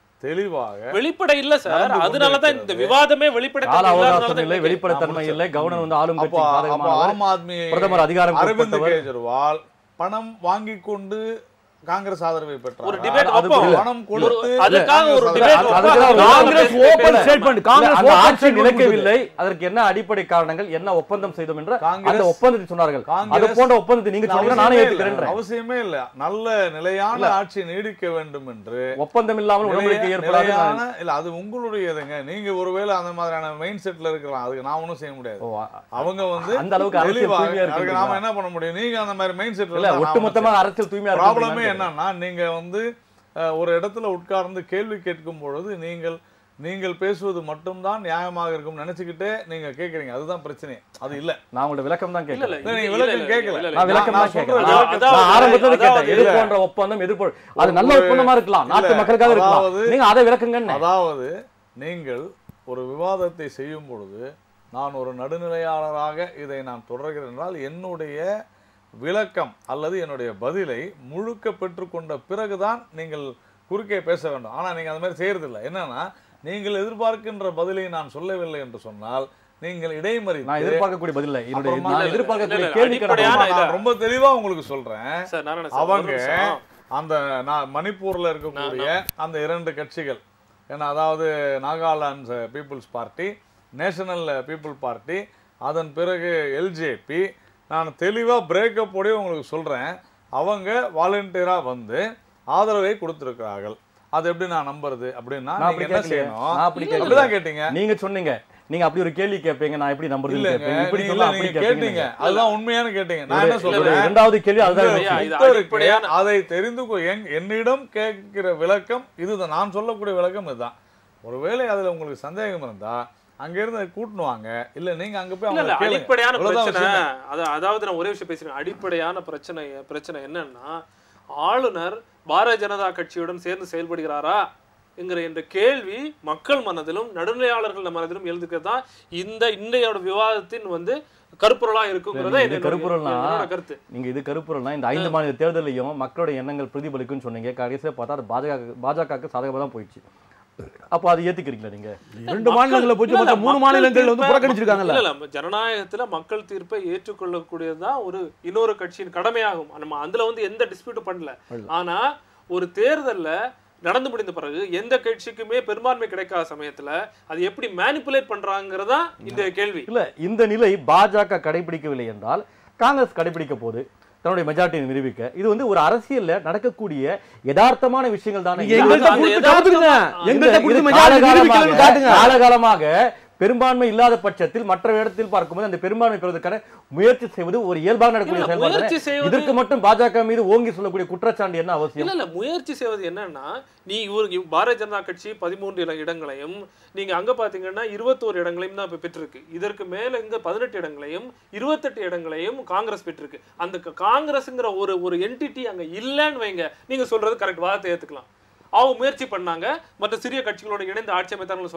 தெளிவாக வெளிப்படை இல்ல சார் நடந்து அதனாலதான் இந்த கொண்டிருக்கிறது. விவாதமே வெளிப்படை கால அவகாசம் இல்லை வெளிப்படைத்தன்மை இல்லை கவர்னர் வந்து ஆளும் அப்போ கட்சி அப்போ சாதகமானவர் ஆம் ஆத்மி பிரதமர் அதிகாரம் அரவிந்த் கொடுத்தவர் கெஜ்ரிவால் பணம் வாங்கி கொண்டு காங்கிரஸ் ஆதரவை ஒரு பெற்றார் டிபேட் அது வைப்போம் பணம் கொடுத்து அதுக்காக ஒரு காங்கிரஸ் டிபேட் அது- அதுக்காக ஒரு காங்கிரஸ் ஓபன் ஸ்டேட்மெண்ட் இல்ல, காங்கிரஸ் அந்த open ஆட்சி statement நிலைக்கவில்லை அதற்கு என்ன அடிப்படை காரணங்கள் என்ன ஒப்பந்தம் செய்தோம் என்ற காங்கிரஸ் அந்த ஒப்பந்தத்தை சொன்னார்கள் அது காங்கிரஸ் போன்ற ஒப்பந்தத்தை நீங்க சொன்னீங்கன்னா நானே அவசியமே இல்ல. ஏற்றுக்கிறேன் அவசியமே இல்ல நல்ல நிலையான ஆட்சி நீடிக்க வேண்டும் என்று ஒப்பந்தம் இல்லாமல் உடன்படிக்கை நிலைய- ஏற்படாது நிலையான இல்ல அது உங்களுடையதுங்க நீங்க ஒருவேளை அந்த மாதிரியான மெயின் செட்ல இருக்கலாம் அதுக்கு நான் ஒண்ணும் செய்ய முடியாது ஓ, அவங்க வந்து அந்த அளவுக்கு அரசியல் தெளிவாக தூய்மையா அதுக்கு நாம இருக்கு என்ன பண்ண முடியும் நீங்க அந்த மாதிரி மெயின் செட்ல இல்ல ஒட்டுமொத்தமாக அரசியல் தூய்மையா இருக்கு ப்ராப்ளமே என்னன்னா நீங்க வந்து அஹ், ஒரு இடத்துல உட்கார்ந்து கேள்வி கேட்கும் பொழுது நீங்கள் நீங்கள் பேசுவது மட்டும்தான் நியாயமாக இருக்கும் நினைச்சுக்கிட்டே நீங்க கேக்குறீங்க அதுதான் பிரச்சனை அது இல்ல நான் உங்களோட விளக்கம் தான் இல்ல கேட்கிறேன் இல்ல இல்ல, இது- நீங்க இல்ல, விளக்கம் இல்ல, கேட்கல. இல்ல, இல்ல, நான் விளக்கம் நான் தான் சொல்றது கேட்கிறேன் விளக்கம். நான் அதாவது- ஆரம்பத்துல கேட்டேன் அதாவது- எது போன்ற ஒப்பந்தம் எது போல் அது நல்ல ஒரு- ஒப்பந்தமா இருக்கலாம் நாட்டு இல்ல, மக்களுக்காக இருக்கலாம் அதாவது- நீங்க அதை விளக்குங்கன்னு அதாவது நீங்கள் ஒரு விவாதத்தை செய்யும் பொழுது நான் ஒரு நடுநிலையாளராக இதை நான் தொடர்கிறேன் என்றால் என்னுடைய விளக்கம் அல்லது என்னுடைய பதிலை முழுக்க பெற்றுக்கொண்ட பிறகுதான் நீங்கள் குறுக்கே பேச வேண்டும் ஆனா நீங்க அந்த மாதிரி செய்யறதில்ல என்னன்னா நீங்கள் எதிர்பார்க்கின்ற பதிலை நான் சொல்லவில்லை என்று சொன்னால் நீங்கள் நான் இடைமறித்து எதிர்பார்க்கக்கூடிய பதில் இல்லை என்னுடைய அப்புறமா- நான் இல்ல, இல்ல, எதிர்பார்க்கக்கூடிய இல்ல, கேள்வி அடிப்படையான ஆமா, நான் ரொம்ப தெளிவா உங்களுக்கு சொல்றேன் சார் நாராயண சார், ஒரு அவங்க நிமிஷம். அந்த நான் மணிப்பூர்ல இருக்கக்கூடிய அந்த இரண்டு கட்சிகள் ஏன்னா அதாவது Nagaland people's party national people party அதன் பிறகு எல்ஜேபி நான் தெளிவா பிரேக்கப் உடைய உங்களுக்கு சொல்றேன் அவங்க வாலண்டியரா வந்து ஆதரவை கொடுத்திருக்கிறார்கள் அது எப்படி நான் நம்புறது அப்படின்னா நான் நீங்க அப்படி என்ன கேட்கலையே. செய்யணும் நான் அப்படி கேட்கல. அப்படிதான் கேட்டீங்க நீங்க சொன்னீங்க நீங்க அப்படி ஒரு கேள்வி கேட்பீங்க நான் எப்படி நம்புறதுன்னு இல்லங்க கேட்பீங்க இப்படி நீங்க சொன்னா இல்ல, அப்படி நீங்க கேட்டீங்க கேட்பீங்க அதுதான் உண்மையான கேட்டீங்க நான் என்ன என்னுடைய சொல்றேன் இரண்டாவது கேள்வி அதுதான் ஐயா, இருந்துச்சு. இது புத்தருக்கு அடிப்படையான- அதை தெரிந்து கொ- என்- என்னிடம் கேட்கிற விளக்கம் இதுதான் நான் சொல்லக்கூடிய விளக்கம் இதுதான் ஒருவேளை அதுல உங்களுக்கு சந்தேகம் இருந்தா அங்க இருந்து அதை கூட்டினு வாங்க இல்ல நீங்க அங்க போய் இல்ல இல்ல அவங்க கேளுங்க அடிப்படையான இவ்வளவுதான் பிரச்சனை விஷயம். அத- அதாவது நான் ஒரே விஷயம் பேசுறேன் அடிப்படையான பிரச்சனை பிரச்சனை என்னன்னா ஆளுநர் பாரதிய ஜனதா கட்சியுடன் சேர்ந்து செயல்படுகிறாரா என்கிற என்ற கேள்வி மக்கள் மனதிலும் நடுநிலையாளர்கள் மனதிலும் எழுதுக்கிறது தான் இந்த இன்றையோட விவாதத்தின் வந்து கருப்பொருளா இருக்குங்கிறத இது என்னுடைய- கருப்பொருள்னா- என்னோட கருத்து நீங்க இது கருப்புறல்னா இந்த ஐந்து மாநில தேர்தலையும் மக்களோட எண்ணங்கள் பிரதிபலிக்கும்னு சொன்னீங்க கடைசியா பார்த்தா அது பாஜக பாஜகவுக்கு சாதகமா தான் போயிடுச்சு அப்போ அதை ஏத்துக்கிறீங்களா நீங்க ரெண்டு மாநிலங்களை போச்சு இல்ல, இல்ல, மொத்தம் மூணு மக்கள் மாநிலங்கள் வந்து தீர்ப்பை- புறக்கணிச்சிருக்காங்கல்ல இல்ல இல்ல ஜனநாயகத்துல மக்கள் தீர்ப்பை ஏற்றுக்கொள்ளக்கூடியதுதான் ஒரு இன்னொரு கட்சியின் கடமையாகும் நம்ம அதுல வந்து எந்த டிஸ்பியூட்டும் பண்ணல ஆனா ஒரு தேர்தல்ல நடந்து முடிந்த பிறகு எந்த கட்சிக்குமே பெரும்பான்மை கிடைக்காத சமயத்துல அது எப்படி மேனிப்புலேட் பண்றாங்கிறதா இந்த கேள்வி இல்ல இந்த நிலை பாஜக கடைபிடிக்கவில்லை என்றால் காங்கிரஸ் கடைபிடிக்க போது தன்னுடைய மெஜாரிட்டியை நிரூபிக்க இது வந்து ஒரு அரசியல்ல நடக்கக்கூடிய யதார்த்தமான விஷயங்கள் தானே நீங்க இது எங்கள்கிட்ட அந்த கொடுத்து யதார்த்தமா- கவுத்துருங்க இது- எங்கள்கிட்ட இது கொடுத்து மெஜாரிட்டி காலகாலமாக- நிரூபிக்கலன்னு காட்டுங்க காலகாலமாக பெரும்பான்மை இல்லாத பட்சத்தில் மற்ற இடத்தில் பார்க்கும்போது அந்த பெரும்பான்மை பெறுவதற்கான முயற்சி செய்வது ஒரு இயல்பாக நடக்கக்கூடிய இல்ல, செயல்பாடு முயற்சி தானே. செய்வது- இதற்கு மட்டும் பாஜக மீது ஓங்கி சொல்லக்கூடிய குற்றச்சாட்டு என்ன அவசியம் இல்ல இல்ல முயற்சி செய்வது என்னன்னா நீ இவர் இவ் பாரதிய ஜனதா கட்சி பதிமூன்று இட- இடங்களையும் நீங்க அங்க பாத்தீங்கன்னா இருபத்தோரு இடங்களையும் தான் இப்ப பெற்றிருக்கு இதற்கு மேல இங்க பதினெட்டு இடங்களையும் இருபத்தெட்டு இடங்களையும் காங்கிரஸ் பெற்றிருக்கு அந்த க- காங்கிரஸ்ங்கிற ஒரு ஒரு என்டிட்டி அங்க இல்லைன்னு வைங்க நீங்க சொல்றது கரெக்ட் வாதத்தை ஏத்துக்கலாம் அவங்க முயற்சி பண்ணாங்க மற்ற சிறிய கட்சிகளோட இணைந்து ஆட்சி அமைத்தார்கள் சொல்லலாம்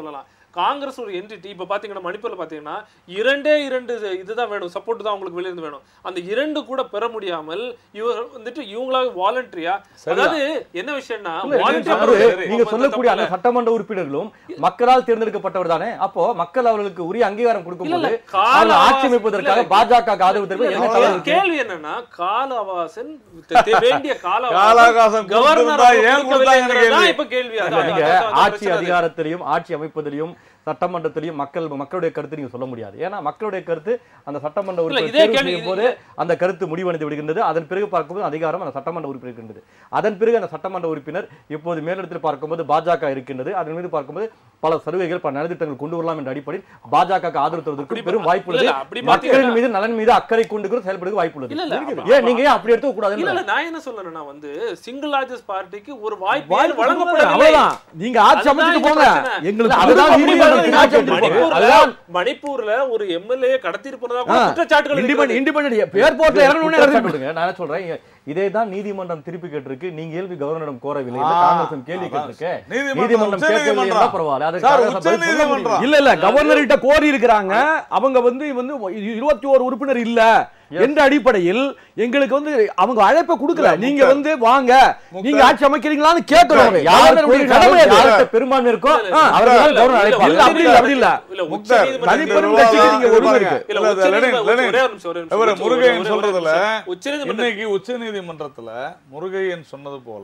காங்கிரஸ் ஒரு என்டிட்டி இப்ப பாத்தீங்கன்னா மணிப்பூர்ல பாத்தீங்கன்னா இரண்டே இரண்டு இது- இதுதான் வேணும் சப்போர்ட் தான் உங்களுக்கு வெளியிருந்து வேணும் அந்த இரண்டு கூட பெற முடியாமல் இவர் வந்துட்டு இவங்களாக வாலண்டரியா அதாவது என்ன விஷயம்னா voluntary அவரு பண்றது நீங்க தப்பு சொல்லக்கூடிய இல்ல. அந்த சட்டமன்ற உறுப்பினர்களும் மக்களால் தேர்ந்தெடுக்கப்பட்டவர் தானே அப்போ மக்கள் அவர்களுக்கு உரிய அங்கீகாரம் இல்ல, கொடுக்கும்போது இல்ல, கால அவங்க ஆட்சி அவகாசம் அமைப்பதற்காக இல்ல, பாஜக ஆதரவு தெரிவிப்பது இல்ல, என்ன இல்ல, தவறு என் இருக்கு? கேள்வி என்னன்னா கால அவகாசம் தெ- தெ- வேண்டிய கால காலாகாசம் கவர்னர் கொடுத்திருந்தா ஏன் கொடுத்தாங்கன்னு கேள்வி. இப்ப கேள்வி இல்ல, அதான், நீங்க அதான், அதான் ஆட்சி பிரச்சனை அது. அதிகாரத்திலையும் ஆட்சி அமைப்பதிலையும் சட்டமன்றத்திலையும் மக்கள் மக்களுடைய கருத்து நீங்க சொல்ல முடியாது ஏன்னா மக்களுடைய கருத்து அந்த சட்டமன்ற உறுப்பினர் இதே தேர்வு கேள்வி- செய்யும் போது அந்த கருத்து முடிவடைந்து விடுகின்றது அதன் பிறகு பார்க்கும்போது அதிகாரம் அந்த சட்டமன்ற உறுப்பினர் இருக்கின்றது அதன் பிறகு அந்த சட்டமன்ற உறுப்பினர் இப்போது மேலிடத்தில் பார்க்கும்போது பாஜக இருக்கின்றது அதன் மீது பார்க்கும்போது பல சலுகைகள் பல நலத்திட்டங்கள் கொண்டு வரலாம் என்ற அடிப்படையில் பாஜக ஆதரவு தருவதற்கு பெரும் வாய்ப்பு உள்ளது இல்ல, அப்படி மக்களின் பாத்தீங்கன்னா- மீது நலன் மீது அக்கறை கொண்டு கூட செயல்படுவதற்கு வாய்ப்பு உள்ளது இல்ல, இல்ல, இருக்குது. அப்ப- ஏன் நீங்க ஏன் அப்படி எடுத்துக்க இல்ல கூடாது இல்ல நான் என்ன சொல்றேன்னா வந்து சிங்கிள் லார்ஜஸ்ட் பார்ட்டிக்கு ஒரு வாய்ப்பு வாய்ப்பு வழங்கப்படவில்லை அவ்வளவுதான் நீங்க ஆட்சி அதுதான் அமைச்சிட்டு இங்க போங்க பிரச்சனை. எங்களுக்கு அதுதான் அதுதான் நீதிமன்றம் நீதிமன்றம் ஆட்சி அமைச்சிட்டு போங்க. மணிப்பூர்ல அதுதான் மணிப்பூர்ல ஒரு எம்எல்ஏ கடத்திட்டு போனதா கூட குற்றச்சாட்டுகள் இண்டிபெண்ட் இருக்கிறது. இண்டிபெண்ட் ஏர்போர்ட்ல இறங்கணும்னே குற்றச்சாட்டு இறங்கி விடுங்க. நான் என்ன சொல்றேன் இங்க இதே தான் நீதிமன்றம் திருப்பி கேட்டிருக்கு நீங்க கேள்வி கவர்னரிடம் கோரவில்லை ஆ, என்று காங்கிரஸ் கேள்வி அதான். கேட்டிருக்கு நீதிமன்றம், நீதிமன்றம் உச்ச கேட்கவில்லை நீதிமன்றம். என்றால் பரவாயில்ல அதுக்கு சார், காங்கிரஸ் உச்ச பதில் சொல்ல நீதிமன்றம். முடியும். இல்ல இல்ல கவர்னர் கிட்ட கோரி இருக்கிறாங்க அவங்க வந்து வந்து இருபத்தி ஒரு உறுப்பினர் இல்ல என்ற அடிப்படையில் எங்களுக்கு வந்து அவங்க அழைப்பை கொடுக்கல இல்ல, நீங்க முக்தார். வந்து வாங்க முக்தார். நீங்க ஆட்சி அமைக்கிறீங்களான்னு கேட்கணும் யார் கவர்னருடைய கடமை கோரினாலும் அது. யார்கிட்ட பெரும்பான்மை இருக்கோ இல்ல, இல்ல, அவர்கள் தான் இல்ல, கவர்னர் இல்ல, அழைப்பாங்க. இல்ல, அப்படி இல்ல, அப்படி இல்ல. இல்ல, உச்ச முக்தார், நீதிமன்றம் தனிப்பெரும் இந்த கட்சிக்கு நீங்க இது உரிமை பாருங்க. இருக்கு. இல்ல, இல்ல, உச்ச லெனின், நீதிமன்றம் லெனின். ஒரே ஒரு நிமிஷம், ஒரே ஒரு இவரு நிமிஷம். முருகையன் ஒரே ஒரு சொல்றதுல நிமிஷம். உச்சநீதிமன்றம் இன்னைக்கு உச்ச நீதிமன்றத்துல முருகையன் சொன்னது போல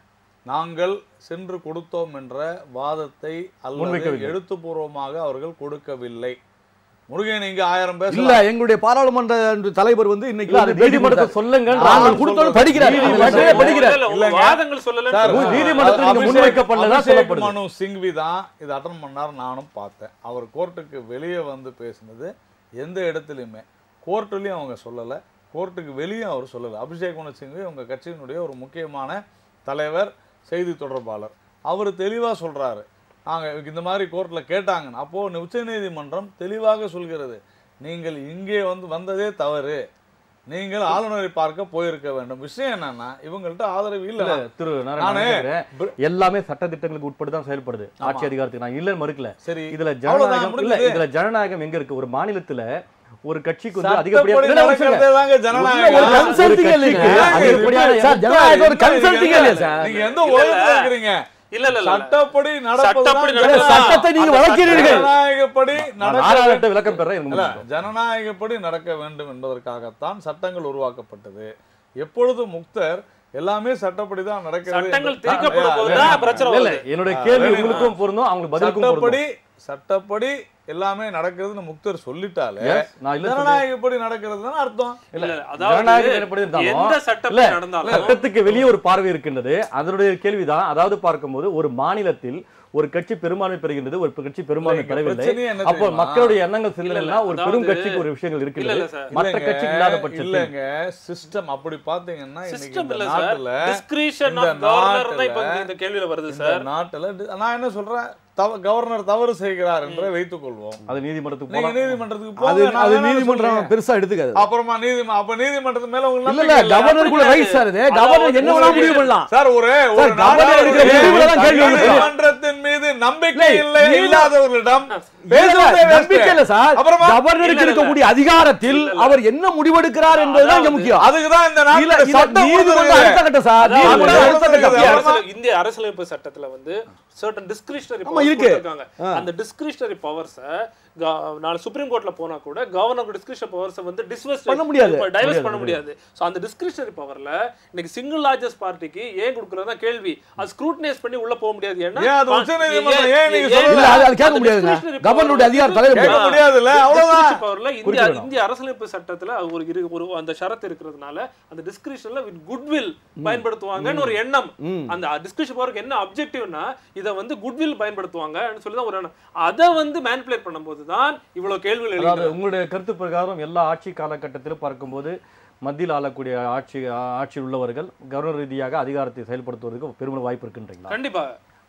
நாங்கள் சென்று கொடுத்தோம் என்ற வாதத்தை அல்லது முன்வைக்கவில்லை. எழுத்துப்பூர்வமாக அவர்கள் கொடுக்கவில்லை முருகையன் இங்க ஆயிரம் இல்ல பேசலாம் எங்களுடைய பாராளுமன்ற தலைவர் வந்து இன்னைக்கு இல்ல, வந்து அது பேட்டி நீதிமன்றத்தை கொடுத்தாரு. சொல்லுங்க நாங்கள் கொடுத்தோம் படிக்கிறார் நீதிமன்றம் அது லெட்டரே படிக்கிறார் இல்ல, உங்க இல்லைங்க. வாதங்கள் சொல்லல சார், உங்க நீதிமன்றத்தில் நீங்க அபிஷேக் முன்வைக்கப்படலதான் அபிஷேக் சொல்லப்படுது. மனு சிங்வி தான் இதை அட்டன் பண்ணார் நானும் பார்த்தேன் அவர் கோர்ட்டுக்கு வெளியே வந்து பேசினது எந்த இடத்துலையுமே கோர்ட்டுலையும் அவங்க சொல்லலை கோர்ட்டுக்கு வெளியே அவர் சொல்லலை அபிஷேக் மனு சிங்வி உங்க கட்சியினுடைய ஒரு முக்கியமான தலைவர் செய்தி தொடர்பாளர் அவர் தெளிவாக சொல்றாரு நாங்கள் இந்த மாதிரி கோர்ட்டில் கேட்டாங்க அப்போது உச்சநீதிமன்றம் தெளிவாக சொல்கிறது நீங்கள் இங்கே வந்து வந்ததே தவறு நீங்கள் ஆளுநரை பார்க்க போயிருக்க வேண்டும் விஷயம் என்னன்னா இவங்கள்ட்ட ஆதரவு இல்ல, இல்லை திரு நாராயணன் நானு நான் கேட்கிறேன். எல்லாமே சட்ட திட்டங்களுக்கு உட்பட்டு தான் செயல்படுது ஆட்சி அதிகாரத்துக்கு நான் இல்லைன்னு மறுக்கல சரி இதுல அவ்வளவுதான், ஜனநாயகம் இல்ல முடிஞ்சது. இதுல ஜனநாயகம் எங்க இருக்கு ஒரு மாநிலத்துல ஒரு கட்சிக்கு வந்து சட்டப்படி அதிகப்படியான இல்ல, ஒரு நிமிஷம். நடக்கிறதே தாங்க ஒரு ஜனநாயகம். consulting ஒரு இல்லைங்க. கட்சிக்கு அது அதிகப்படியான சார், ஜனநாயகம் ஒரு என்ன consulting நீங்க இல்லையா சார்? நீங்க எந்த இல்ல, உலகத்துல இல்ல. இருக்கிறீங்க இல்ல இல்ல இல்ல சட்டப்படி சட்டப்படி நடப்பது நடக்கலாம். சட்டத்தை நீங்க அந்த வளர்க்கிறீர்கள். ஜனநாயகப்படி நான் நடக்க நாராயணத்தை விளக்கம் பெற எனக்கு இல்ல, முடியும். ஜனநாயகப்படி நடக்க வேண்டும் என்பதற்காகத்தான் சட்டங்கள் உருவாக்கப்பட்டது எப்பொழுது முக்தர் எல்லாமே சட்டப்படி தான் நடக்கிறது சட்டங்கள் என்று- திரிக்கப்படும் இல்ல, போதுதான் பிரச்சனை இல்ல, இல்ல, வருது. என்னுடைய ஆ, கேள்வி வேணும். உங்களுக்கும் பொருந்தும் அவங்களுக்கு பதிலுக்கும் சட்டப்படி பொருந்தும் சட்டப்படி எல்லாமே நடக்கிறதுன்னு முக்தர் சொல்லிட்டாலே Yes, நான் இல்ல சொல்றேன். ஜனநாயகப்படி நடக்கிறது தானே அர்த்தம் இல்ல, ஜனநாயகம் அதாவது எப்படி இருந்தாலும் எந்த இல்ல, சட்டப்படி நடந்தாலும் சட்டத்துக்கு வெளியே ஒரு பார்வை இருக்கின்றது அதனுடைய கேள்விதான் அதாவது பார்க்கும்போது ஒரு மாநிலத்தில் ஒரு கட்சி பெரும்பான்மை பெறுகின்றது ஒரு கட்சி பெரும்பான்மை இல்ல, இங்க பெறவில்லை பிரச்சனையே என்ன அப்போ தெரியுமா? மக்களுடைய எண்ணங்கள் செல்லலாம் இல்ல, ஒரு பெரும் அதாவது- கட்சிக்கு ஒரு விஷயங்கள் இல்ல, இருக்கின்றது இல்ல சார். மற்ற இல்லைங்க, கட்சிக்கு இல்லாத பட்சத்தில் இல்லைங்க சிஸ்டம் அப்படி பாத்தீங்கன்னா இன்னைக்கு சிஸ்டம் இந்த இல்ல சார் நாட்டுல டிஸ்கிரிஷன் இந்த ஆஃப் கவர்னர் தான் நாட்டுல- இப்ப இந்த- இந்த கேள்வியில வருது இந்த சார் நாட்டுல டி- நான் என்ன சொல்றேன் தவ- கவர்னர் தவறு செய்கிறார் என்றே வைத்துக் கொள்வோம் அது நீதிமன்றத்துக்கு நீங்க போலாம் நீதிமன்றத்துக்கு அது போங்க நான் அது வேணாம்னு நீதிமன்றம் சொல்றேன். பெருசா எடுத்துக்காது அப்புறமா நீதிமன்றம் அப்ப நீதிமன்றத்து மேல உங்களுக்கு இல்ல இல்ல நம்பிக்கை இல்ல. கவர்னர் கூட ரைட் சார் இது கவர்னர் என்ன வேணா முடிவு பண்ணலாம் சார் ஒரு ஒரு சார், கவர்னர் எடுக்கிற நாடாளுமன்ற முடிவுல தான் கேள்வி வருது. நீதிமன்றத்தின் மீது நம்பிக்கை இல்லை, இல்லை நீதி- இல்லாதவர்களிடம் இல்ல, பேசுவதே waste. நம்பிக்கை இல்ல சார் அப்புறமா கவர்னருக்கு இல்ல, இல்ல. இருக்கக்கூடிய அதிகாரத்தில் இல்ல, இல்ல. அவர் என்ன முடிவெடுக்கிறார் என்பதுதான் இங்க அதாவது- முக்கியம் அதுக்குதான் இந்த இல்ல நாட்டுல இல்ல சட்டம் நீதிமன்றம் கொடுத்திருக்கு. அடுத்த கட்டம் சார் அதாவது நீதிமன்றம் அடுத்த அதாவது கட்டம் இந்திய அப்புறமா- அரசியல் இந்திய அரசியலமைப்பு சட்டத்துல வந்து சர்டன் டிஸ்கிரிஷனரி ஆமா, இருக்கு. இருக்காங்க அந்த டிஸ்கிரிஷனரி பவர்ஸ நாளை சுப்ரீம் கோர்ட்ல போனா கூட கவர்னர் டிஸ்கிரிஷன் பவர்ஸ் வந்து டிஸ்வர்ஸ் பண்ண முடியாது. டைவர்ஸ் பண்ண முடியாது சோ அந்த டிஸ்கிரிஷனரி பவர்ல இன்னைக்கு சிங்கிள் லார்ஜஸ்ட் பார்ட்டிக்கு ஏன் கொடுக்கறதா கேள்வி அது ஸ்க்ரூட்டனைஸ் பண்ணி உள்ள போக முடியாது ஏன்னா ஏன் அது உச்சநீதிமன்றம் ஏன் நீங்க ஏன் சொல்லல? இல்ல அது அது கேட்க அந்த முடியாதுங்க discretionary power கவர்னருடைய அதிகாரம் தலையிட கேட்க முடியாது முடியாதுல்ல அவ்வளவுதான் Discretionary powerல இந்திய குறிப்பிடணும். இந்திய அரசியலமைப்பு சட்டத்துல அது ஒரு இரு- ஒரு அந்த ஷரத்து இருக்கிறதுனால அந்த டிஸ்கிரிப்ஷன்ல வித் குட்வில் பயன்படுத்துவாங்கன்னு ஒரு எண்ணம் அந்த டிஸ்கிரிப்ஷன் பவருக்கு என்ன அப்ஜெக்டிவ்னா இதை வந்து குட்வில் பயன்படுத்துவாங்கன்னு சொல்லி தான் ஒரு எண்ணம் அதை வந்து மேனிபுலேட் பண்ணும்போது தான் இவ்வளவு கேள்விகள் அதாவது எழுகிறது உங்களுடைய கருத்து பிரகாரம் எல்லா ஆட்சி காலகட்டத்திலும் பார்க்கும்போது மத்தியில் ஆளக்கூடிய ஆட்சி ஆட்சியில் உள்ளவர்கள் கவர்னர் ரீதியாக அதிகாரத்தை செயல்படுத்துவதற்கு பெருமளவு வாய்ப்பு இருக்குன்றீங்களா கண்டிப்பா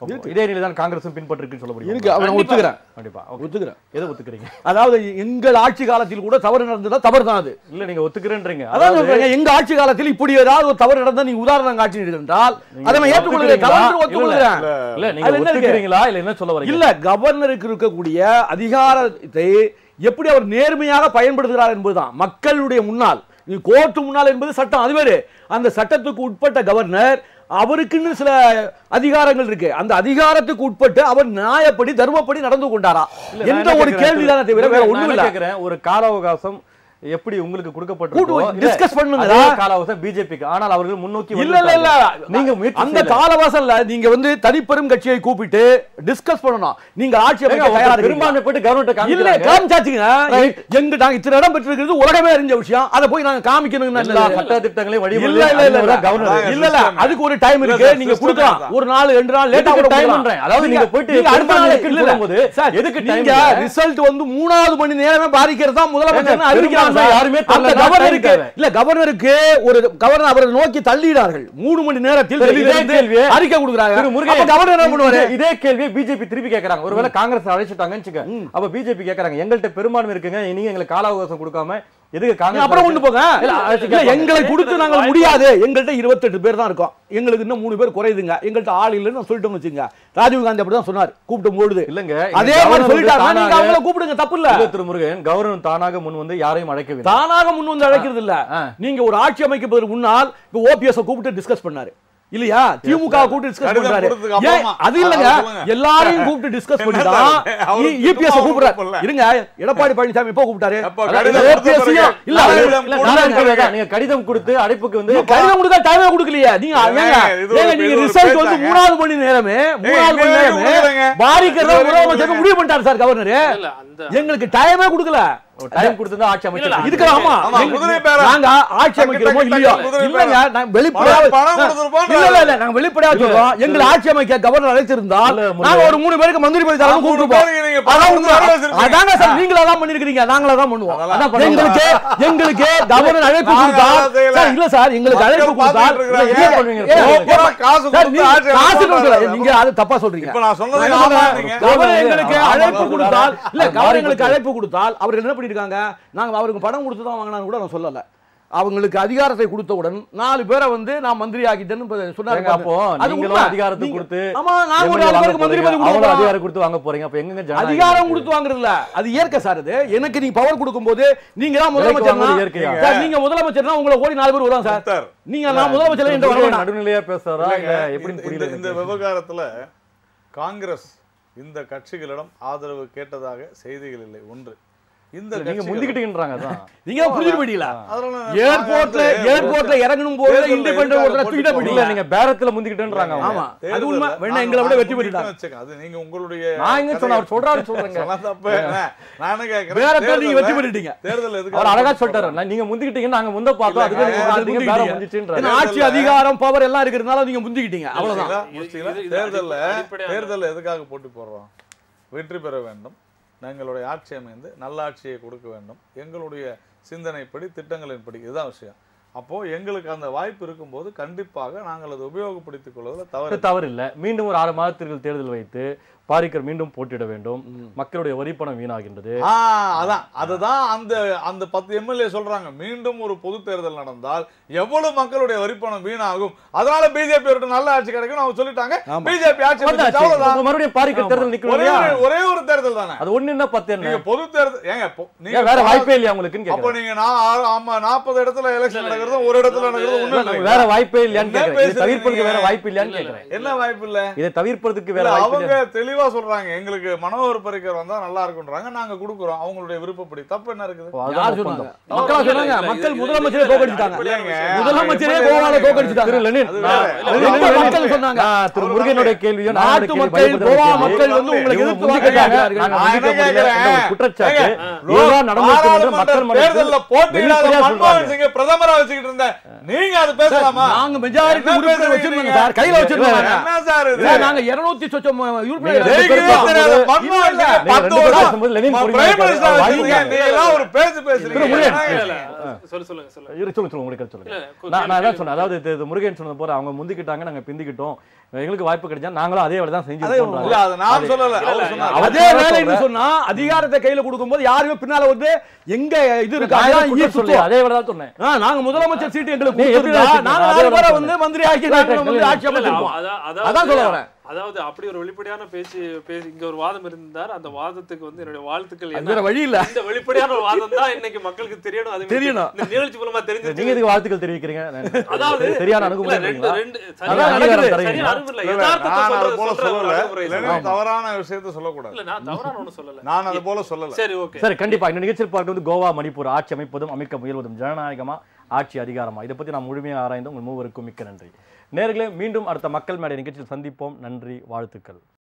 இதே நிலை தான் காங்கிரஸும் பின்பற்றிருக்குன்னு சொல்ல முடியும் இருக்கு அவன் கண்டிப்பா. ஒத்துக்கிறேன் கண்டிப்பா ஓகே. ஒத்துக்கிறேன் எதை ஒத்துக்கிறீங்க அதாவது எங்கள் ஆட்சி காலத்தில் கூட தவறு நடந்ததா தவறு தான் அது இல்ல நீங்க ஒத்துக்கிறேன்றீங்க அதான் அதாவது சொல்றேன் எங்க ஆட்சி காலத்தில் இப்படி ஏதாவது ஒரு தவறு நடந்தா நீங்க உதாரணம் காட்டினீர்கள் என்றால் அதை நான் ஏற்றுக்கொள்கிறேன் ஒத்துக்கிறீங்களா? கலந்து ஒத்துக்கொள்கிறேன் இல்ல நீங்க அதுல என்ன இருக்கு? ஒத்துக்கிறீங்களா இல்ல என்ன சொல்ல வரீங்க இல்ல கவர்னருக்கு இருக்கக்கூடிய அதிகாரத்தை எப்படி அவர் நேர்மையாக பயன்படுத்துகிறார் என்பதுதான் மக்களுடைய முன்னால் இது கோர்ட்டு முன்னால் என்பது சட்டம் அது வேறு அந்த சட்டத்துக்கு உட்பட்ட கவர்னர் அவருக்குன்னு சில அதிகாரங்கள் இருக்கு அந்த அதிகாரத்துக்கு உட்பட்டு அவர் நியாயப்படி தர்மப்படி நடந்து கொண்டாரா இல்ல, நான் என்ற என்ன ஒரு கேக்குறேன் கேள்வி தானே தவிர வேற நான் ஒண்ணும் என்ன இல்ல கேக்குறேன் ஒரு கால அவகாசம் எப்படி உங்களுக்கு கொடுக்கப்பட்டிருக்கோ கூட்டு இல்ல, discuss பண்ணுங்க. அதே கால அவகாசம் பிஜேபிக்கு ஆனால் அவர்கள் முன்னோக்கி இல்ல இல்ல இல்ல வந்துட்டாங்க. நீங்க முயற்சி அந்த செய்யல. காலவாசல்ல நீங்க வந்து தனிப்பெரும் கட்சியை கூப்பிட்டு டிஸ்கஸ் பண்ணணும் நீங்க ஆட்சி ஏங்க, அமைக்க ஒருத்தர் தயாரா இருக்கீங்களா? பெரும்பான்மை போயிட்டு கவர்மெண்ட் இல்ல காமிச்சாச்சுங்க எங்க நாங்க இத்தனை இடம் பெற்றிருக்கிறது உலகமே அறிஞ்ச விஷயம் அதை போய் நாங்க காமிக்கணும்னு எல்லா இல்ல சட்ட திட்டங்களையும் இல்ல இல்ல இல்ல இல்ல வழிமுறை கவர்னர் இல்ல இல்ல அதுக்கு ஒரு டைம் இருக்கு இல்ல, நீங்க system கொடுக்கலாம் தான். ஒரு நாள் ரெண்டு நாள் லேட்டா எதுக்கு கூட time கொடுக்கலாம். பண்றேன்? அதாவது நீங்க போயிட்டு நீங்க அடுத்த பெரும்பான்மை நாள் இருக்குன்னு இல்ல, இல்ல. சொல்லும்போது சார், எதுக்கு time நீங்க இல்ல? ரிசல்ட் வந்து மூணாவது மணி நேரமே பாதிக்கிறது தான் முதலமைச்சர் ஏங்க, அறிவிக்கிறாங்க பெரும்பான்மை யாருமே அந்த தரல, கவர்னருக்கு time தேவை. இல்ல கவர்னருக்கு ஒரு கவர்னர் அவரை நோக்கி தள்ளிடார்கள் மூணு மணி நேரத்தில் சரி, டெல்லியில இதே இருந்து கேள்வியை அறிக்கை கொடுக்குறாங்க திரு முருகன், அப்ப கவர்னர் என்ன பண்ணுவாரு இதே- இதே கேள்வியை பிஜேபி திருப்பி கேக்குறாங்க ஒருவேளை காங்கிரஸ் அழைச்சிட்டாங்கன்னு வச்சுக்க. அப்ப பிஜேபி கேக்குறாங்க எங்கள்கிட்ட பெரும்பான்மை இருக்குங்க நீங்க எங்களுக்கு கால அவகாசம் கொடுக்காம எதுக்கு நீங்க காங்கிரஸ் அப்புறம் கொண்டு போங்க இல்ல, அழைச்சு இல்ல கேட்பாங்க. எங்களை கொடுத்து நாங்கள் முடியாது எங்கள்கிட்ட இருபத்தெட்டு பேர் தான் இருக்கோம் எங்களுக்கு இன்னும் மூணு பேர் குறையுதுங்க எங்கள்கிட்ட ஆள் இல்லைன்னு நான் சொல்லிட்டோம் வச்சுங்க ராஜீவ் காந்தி அப்படிதான் சொன்னார் கூப்பிட்டு பொழுது இல்லங்க அதே மாதிரி சொல்லிட்டாங்க நீங்க அவங்கள கூப்பிடுங்க தப்பு இல்ல இல்ல திரு முருகன் கவர்னர் தானாக முன் வந்து யாரையும் அழைக்கவில்லை தானாக முன் வந்து அழைக்கிறது இல்ல ஆ. நீங்க ஒரு ஆட்சி அமைக்கப்படுறதுக்கு முன்னால் இப்ப ஓபிஎஸ் கூப்பிட்டு டிஸ்கஸ் பண்ணாரு இல்லையா திமுக கூப்பிட்டு டிஸ்கஸ் கடிதம் பண்றாரு கொடுத்ததுக்கு ஏன், அப்புறமா. அது இல்லங்க அதை சொல்லுங்க. எல்லாரையும் கூப்பிட்டு டிஸ்கஸ் பண்ணி என்ன தான் சார், அவருக்கு இபிஎஸ் சும்மா கூப்பிடுறாரு கூப்பிடல. இருங்க எடப்பாடி பழனிசாமி எப்போ கூப்பிட்டாரு எப்போ அதாவது கடிதம் கொடுத்த OPS பிறகு? யும் இல்ல கடிதம் இல்ல, கொடுத்த நான் பிறகு. கேக்குறேன். நீங்க கடிதம் கொடுத்து அழைப்புக்கு வந்து நீங்க கடிதம் கொடுக்க டைமே கொடுக்கலையே நீங்க ஏங்க, ஏங்க இது ஒரு- ஏங்க நீங்க இது ஒரு ரிசல்ட் வந்து பேச்சாங்க. மூணாவது மணி நேரமே மூணாவது மணி இது வரைக்கும் நேரமே கொடுக்கலைங்க. பாதிக்கிறதா இது வரைக்கும் முதலமைச்சர் முடிவு பண்ணிட்டாரு சார் கவர்னர் இல்ல அந்த எங்களுக்கு டைமே கொடுக்கல டைம் கொடுத்து ஆட்சி இல்ல, அமைச்சர் இதுக்கு ஆமா ஆமா, எங்க- குதிரை பேரம். நாங்க ஆட்சி அமைக்கிறோமோ டக்கு, இல்லையோ டக்கு, குதிரை இல்லங்க பேரம். நான் வெளிப்படையா பணம் பணம் கொடுத்துருப்போம் இல்ல இல்ல இல்ல நாங்க வெளிப்படையா சொல்றோம் எங்களை ஆட்சி அமைக்க கவர்னர் அழைச்சிருந்தால் இல்ல, முருகன். நாங்க ஒரு மூணு பேருக்கு மந்திரி பதவி தரணும் மூணு கூப்பிட்டுருப்போம் பேருக்கு நீங்க பணம் அதான் கொடுத்து உண்மை. வர வச்சிருப்பீங்க. அதாங்க சார் நீங்களா தான் பண்ணிருக்கீங்க நாங்களா தான் பண்ணுவோம் அதெல்லாம் அதான் பண்ணுவோம். எங்களுக்கு எங்களுக்கு கவர்னர் அழைப்பு நாங்க கொடுத்தால் அதெல்லாம் செய்யல. சார் இல்ல சார் எங்களுக்கு அழைப்பு மக்கள் கொடுத்தால் பார்த்துட்டு இல்ல, இருக்காங்க. என்ன பண்ணுவீங்க? ஏ, ஓ, ஏ, போடா, காசு சார், கொடுத்து நீங்க ஆட்சி காசு அமைக்க கொடுக்கல. மாட்டாங்க. நீங்க அது தப்பா சொல்றீங்க இப்ப நான் சொன்னது நான் ஆமா சொல்றேன். நீங்க. கவர்னர் எங்களுக்கு ஆமா, அழைப்பு ஆமா, கொடுத்தால் இல்ல அது கவர்னர் எங்களுக்கு மாறி அழைப்பு கொடுத்தால் அவர்கள் என்ன பண்ணிருக்காங்க நாங்க அவருக்கு பணம் கொடுத்து தான் வாங்கினான்னு கூட நான் சொல்லல அவங்களுக்கு அதிகாரத்தை கொடுத்தவுடன் நாலு பேரை வந்து நான் மந்திரி ஆக்கிட்டேன்னு இப்ப சொன்னாரு ஏங்க, பாருங்க. அப்போ அது நீங்களும் உண்மை. அதிகாரத்தை நீங்க- கொடுத்து ஆமா நாங்க ஒரு MLA நாலு வாங்க பேருக்கு மந்திரி போறீங்க. பதவி அவங்களும் கொடுக்குறோம். அதிகாரம் கொடுத்து வாங்க போறீங்க அப்ப எங்கங்க ஜனநாயகம் அதிகாரம் இருக்கு? கொடுத்து வாங்குறதுல அது இயற்கை சார் அது எனக்கு நீங்க பவர் கொடுக்கும்போது நீங்க தான் விலைக்கு வாங்குறது முதலமைச்சர் இயற்கையா? சார் நீங்க முதலமைச்சர்னா உங்களை ஓடி நாலு பேர் வருவாங்க சார் சார், நீங்க நான் முதலமைச்சர் என்ற முருகன் வரவேணாம் நடுநிலையா பேசுறாரா இல்ல இல்லைங்க, எப்படின்னு இந்த- புரியல இந்த எனக்கு. விவகாரத்துல காங்கிரஸ் இந்த கட்சிகளிடம் ஆதரவு கேட்டதாக செய்திகள் இல்லை ஒன்று இந்த நீங்க கட்சிகள் முந்திக்கிட்டீங்கன்றாங்க அதான் நீங்க புரிஞ்சுட்டு போயிட்டீங்களா அதனால ஏர்போர்ட்ல நாங்க ஏர்போர்ட்ல இறங்கணும் போது தேர்தல்ல இண்டிபெண்டன்ட் எதுக்காக ஒருத்தர் தூக்கிட்டே போட்டி இல்ல போயிட்டீங்க நீங்க பேரத்துல முந்திக்கிட்டேன்றாங்க அவங்க. ஆமா அது தேர்தல்ல உண்மை வேணா நாங்க- எங்களை விட நாங்க வெற்றி முன்னிட்டு பெற்றுட்டாங்க வச்சுக்க. அது நீங்க உங்களுடைய நான் எங்க சொன்ன அவர் சொல்றாரு சொல்றேங்க சொன்னா தப்பு. நானே கேக்குறேன். வேற பேர் நீங்க வெற்றி தேர்தல்ல- பெற்றுட்டீங்க தேர்தல் எதுக்காக அவர் அழகா போட்டி சொல்லிட்டாரு போடுறோம்? நான் நீங்க முந்திக்கிட்டீங்க நாங்க முந்த பார்த்தோம் அதுக்கு நீங்க இல்ல, முந்திக்கிட்டீங்க, அது பேரம் முந்திக்கிட்டீங்க. முந்திச்சுன்றாரு. ஏன்னா ஆட்சி அதிகாரம் பவர் எல்லாம் இருக்கிறதுனால நீங்க முந்திக்கிட்டீங்க அவ்வளவுதான் முடிச்சிங்களா? இது- முடிச்சிங்களா? இது- இது தேர்தல்ல அடிப்படையான- தேர்தல்ல எதுக்காக போட்டி போடுறோம் வெற்றி பெற வேண்டும் எங்களுடைய ஆட்சி அமைந்து நல்ல ஆட்சியை கொடுக்க வேண்டும் எங்களுடைய சிந்தனைப்படி திட்டங்களின்படி இதுதான் விஷயம் அப்போ எங்களுக்கு அந்த வாய்ப்பு இருக்கும்போது கண்டிப்பாக நாங்கள் அதை உபயோகப்படுத்திக் கொள்வதில் தவறு அது தவறு இல்ல மீண்டும் ஒரு ஆறு மாதத்திற்கு தேர்தல் வைத்து பாரிக்கர் மீண்டும் போட்டியிட வேண்டும் மக்களுடைய வரி பணம் வீணாகின்றது ஆ அதான் அதுதான் அந்த அந்த பத்து எம்எல்ஏ சொல்றாங்க மீண்டும் ஒரு பொது தேர்தல் நடந்தால் எவ்வளவு மக்களுடைய வரிப்பணம் வீணாகும் அதனால பிஜேபி ஒரு நல்ல ஆட்சி கிடைக்கும் அவங்க சொல்லிட்டாங்க ஆமா. பிஜேபி ஆட்சி வந்தாச்சு. வந்துச்சு, அவ்வளவுதான் இப்ப மறுபடியும் பாரிக்கர் தேர்தல் நிக்கணும் ஒரே இல்லையா ஒரு ஒரே ஒரு தேர்தல் தானே அது ஒண்ணு என்ன பத்து என்ன நீங்க பொது தேர்தல் ஏங்க பொ- நீங்க ஏன் வேற பா- வாய்ப்பே இல்லையா உங்களுக்குன்னு அப்போ கேக்குறேன். நீங்க நான் ஆறு- ஆமா நாற்பது இடத்துல எலெக்ஷன் நடக்கிறது ஒரு இடத்துல நடக்கிறது இல்ல, ஒண்ணு நம்ம வேற வாய்ப்பே இல்லையான்னு என்ன கேக்குறேன் இதை பேசுறீங்க? தவிர்ப்பதற்கு வேற வாய்ப்பு இல்லையான்னு இல்ல, இல்ல. கேக்குறேன் என்ன வாய்ப்பு இல்ல இதை தவிர்ப்பதற்கு வேற இல்ல வாய்ப்பு அவங்க இல்லையா? தெளிவா சொல்றாங்க எங்களுக்கு மனோகர் பரிக்கர் வந்தா நல்லா இருக்குன்றாங்க நாங்க கொடுக்குறோம் அவங்களுடைய விருப்பப்படி தப்பு என்ன இருக்குது ஓ, அதுதான் யார் ஒப்பந்தம். சொன்னாங்க மக்களா இல்ல, சொன்னாங்க இல்ல, மக்கள் இது- முதலமைச்சரே இது- தோக்கடிச்சிட்டாங்க இல்லைங்க. முதலமைச்சரே இல்ல, கோவால இல்ல, தோக்கடிச்சிட்டாங்க திரு லெனின் அது நான் வேற. லெனின், எந்த லெனின், மக்கள் சொன்னாங்க நான் திரு அவரு முருகனுடைய கேள்வியும் நாட்டு நானுடைய கேள்வி மக்கள் பதில் கோவா கேள்வி. மக்கள் வந்து உங்களுக்கு இவங்க எதிர்த்து முந்திக்கிட்டாங்க, வாக்களிக்கிறார்கள். நாங்க நான் என்ன முந்திக்க முடியல என்ற ஒரு கேக்குறேன்? குற்றச்சாட்டு ஏங்க, இதுதான் நடந்திருக்கும் என்று மக்கள் பாராளுமன்ற தேர்தல்ல மனதில் போட்டியிடாத வெளிப்படையா மன்மோகன் சொல்றாங்க. சிங்கை பிரதமரா வச்சுக்கிட்டு இருந்த நீங்க அது பேசலாமா நாங்க மெஜாரிட்டி என்ன உறுப்பினர் பேசுறீங்க வச்சிருந்தோங்க நீங்க? சார் கையில வச்சிருந்தாங்க என்ன சார் இது இல்ல, நாங்க 200 சொச்சம் உறுப்பினர் ரெண்டு ஜெயிக்கவே பேரும் தெரியாத பேசும்போது- மன்மோகன் இல்ல, சிங்கை நீங்க பத்து ரெண்டு பேரும் வருஷம் பேசும்போது லெனின் ம- பொறுமையா பிரைம் மினிஸ்டரா இருக்காரு. வச்சிருக்கீங்க. வாய்ப்பு நீங்க எல்லாம் ஒரு பேச்சு பேசுறீங்க திரு முருகன். என்னங்க இல்ல, இது? இல்ல, சொல்லு சொல்லுங்க சொல்லுங்க இரு, சொல்லுங்க சொல்லுங்க உங்களுக்கு சொல்லுங்க இல்ல, நான் நான் கேள்வி- தான் சொன்னேன் அதாவது இது- இது முருகன் சொன்னது போல அவங்க முந்திக்கிட்டாங்க நாங்க பிந்திக்கிட்டோம் எங்களுக்கு வாய்ப்பு கிடைச்சா நாங்களும் அதே வேலை தான் அதே செஞ்சு இல்ல அது நான் சொல்லல இல்ல, அவர் இல்ல, சொன்னார் அவர் அதே சொல்றேன். வேலைன்னு சொன்னா அதிகாரத்தை கையில கொடுக்கும்போது யாருமே பின்னால வந்து எங்க இது இருக்கு அதான் ஈ சொல்லி சுத்தும். அதே வேலை தான் சொன்னேன் ஆ, நாங்க முதலமைச்சர் சீட்டு எங்களுக்கு நீ எப்படி கொடுத்திருந்தா, வச்சிருக்கீங்க? நாங்க அதே நாலு வேலை பேரை தான் வந்து மந்திரி ஆக்கி Right, நாங்க right, வந்து right. ஆட்சி இல்ல, இல்ல, அமைச்சிருப்போம் அதா- அதான் அதாவது சொல்ல வரேன். அதாவது அப்படி ஒரு வெளிப்படையான பேச்சு பேசி இங்க ஒரு வாதம் இருந்தார் அந்த வாதத்துக்கு வந்து என்னுடைய வாழ்த்துக்கள் அது என்ன வேற வழி இல்ல இந்த வெளிப்படையான ஒரு வாதம் தான் இன்னைக்கு மக்களுக்கு தெரியணும் அது தெரியணும். இந்த நிகழ்ச்சி மூலமா நீங்க தெரிஞ்சு இதுக்கு வாழ்த்துக்கள் தெரிவிக்கிறீங்க அதாவது சரியான இல்ல, அணுகுமுறை ரெண்டு பண்றீங்களா? ரெண்டு அதான் சரியான அங்கீகாரம் அணுகுமுறை, தரீங்க. சரியான அணுகுமுறை, இல்ல, இல்ல, யதார்த்தத்தை நான் அது சொல்ற- போல சொல்ற ஒரு சொல்லல அணுகுமுறை இல்லைன்னா சொல்றேன். தவறான விஷயத்த சொல்லக்கூடாது இல்ல நான் தவறான ஒண்ணும் சொல்லல நான் அது போல சொல்லல சரி ஓகே சரி கண்டிப்பா இந்த நிகழ்ச்சியில் பார்க்க வந்து கோவா மணிப்பூர் ஆட்சி அமைப்பதும் அமைக்க முயல்வதும் ஜனநாயகமா ஆட்சி அதிகாரமா இதை பத்தி நான் முழுமையாக ஆராய்ந்து உங்கள் மூவருக்கும் மிக்க நன்றி நேர்களே மீண்டும் அடுத்த மக்கள் மேடை நிகழ்ச்சியில் சந்திப்போம் நன்றி வாழ்த்துக்கள்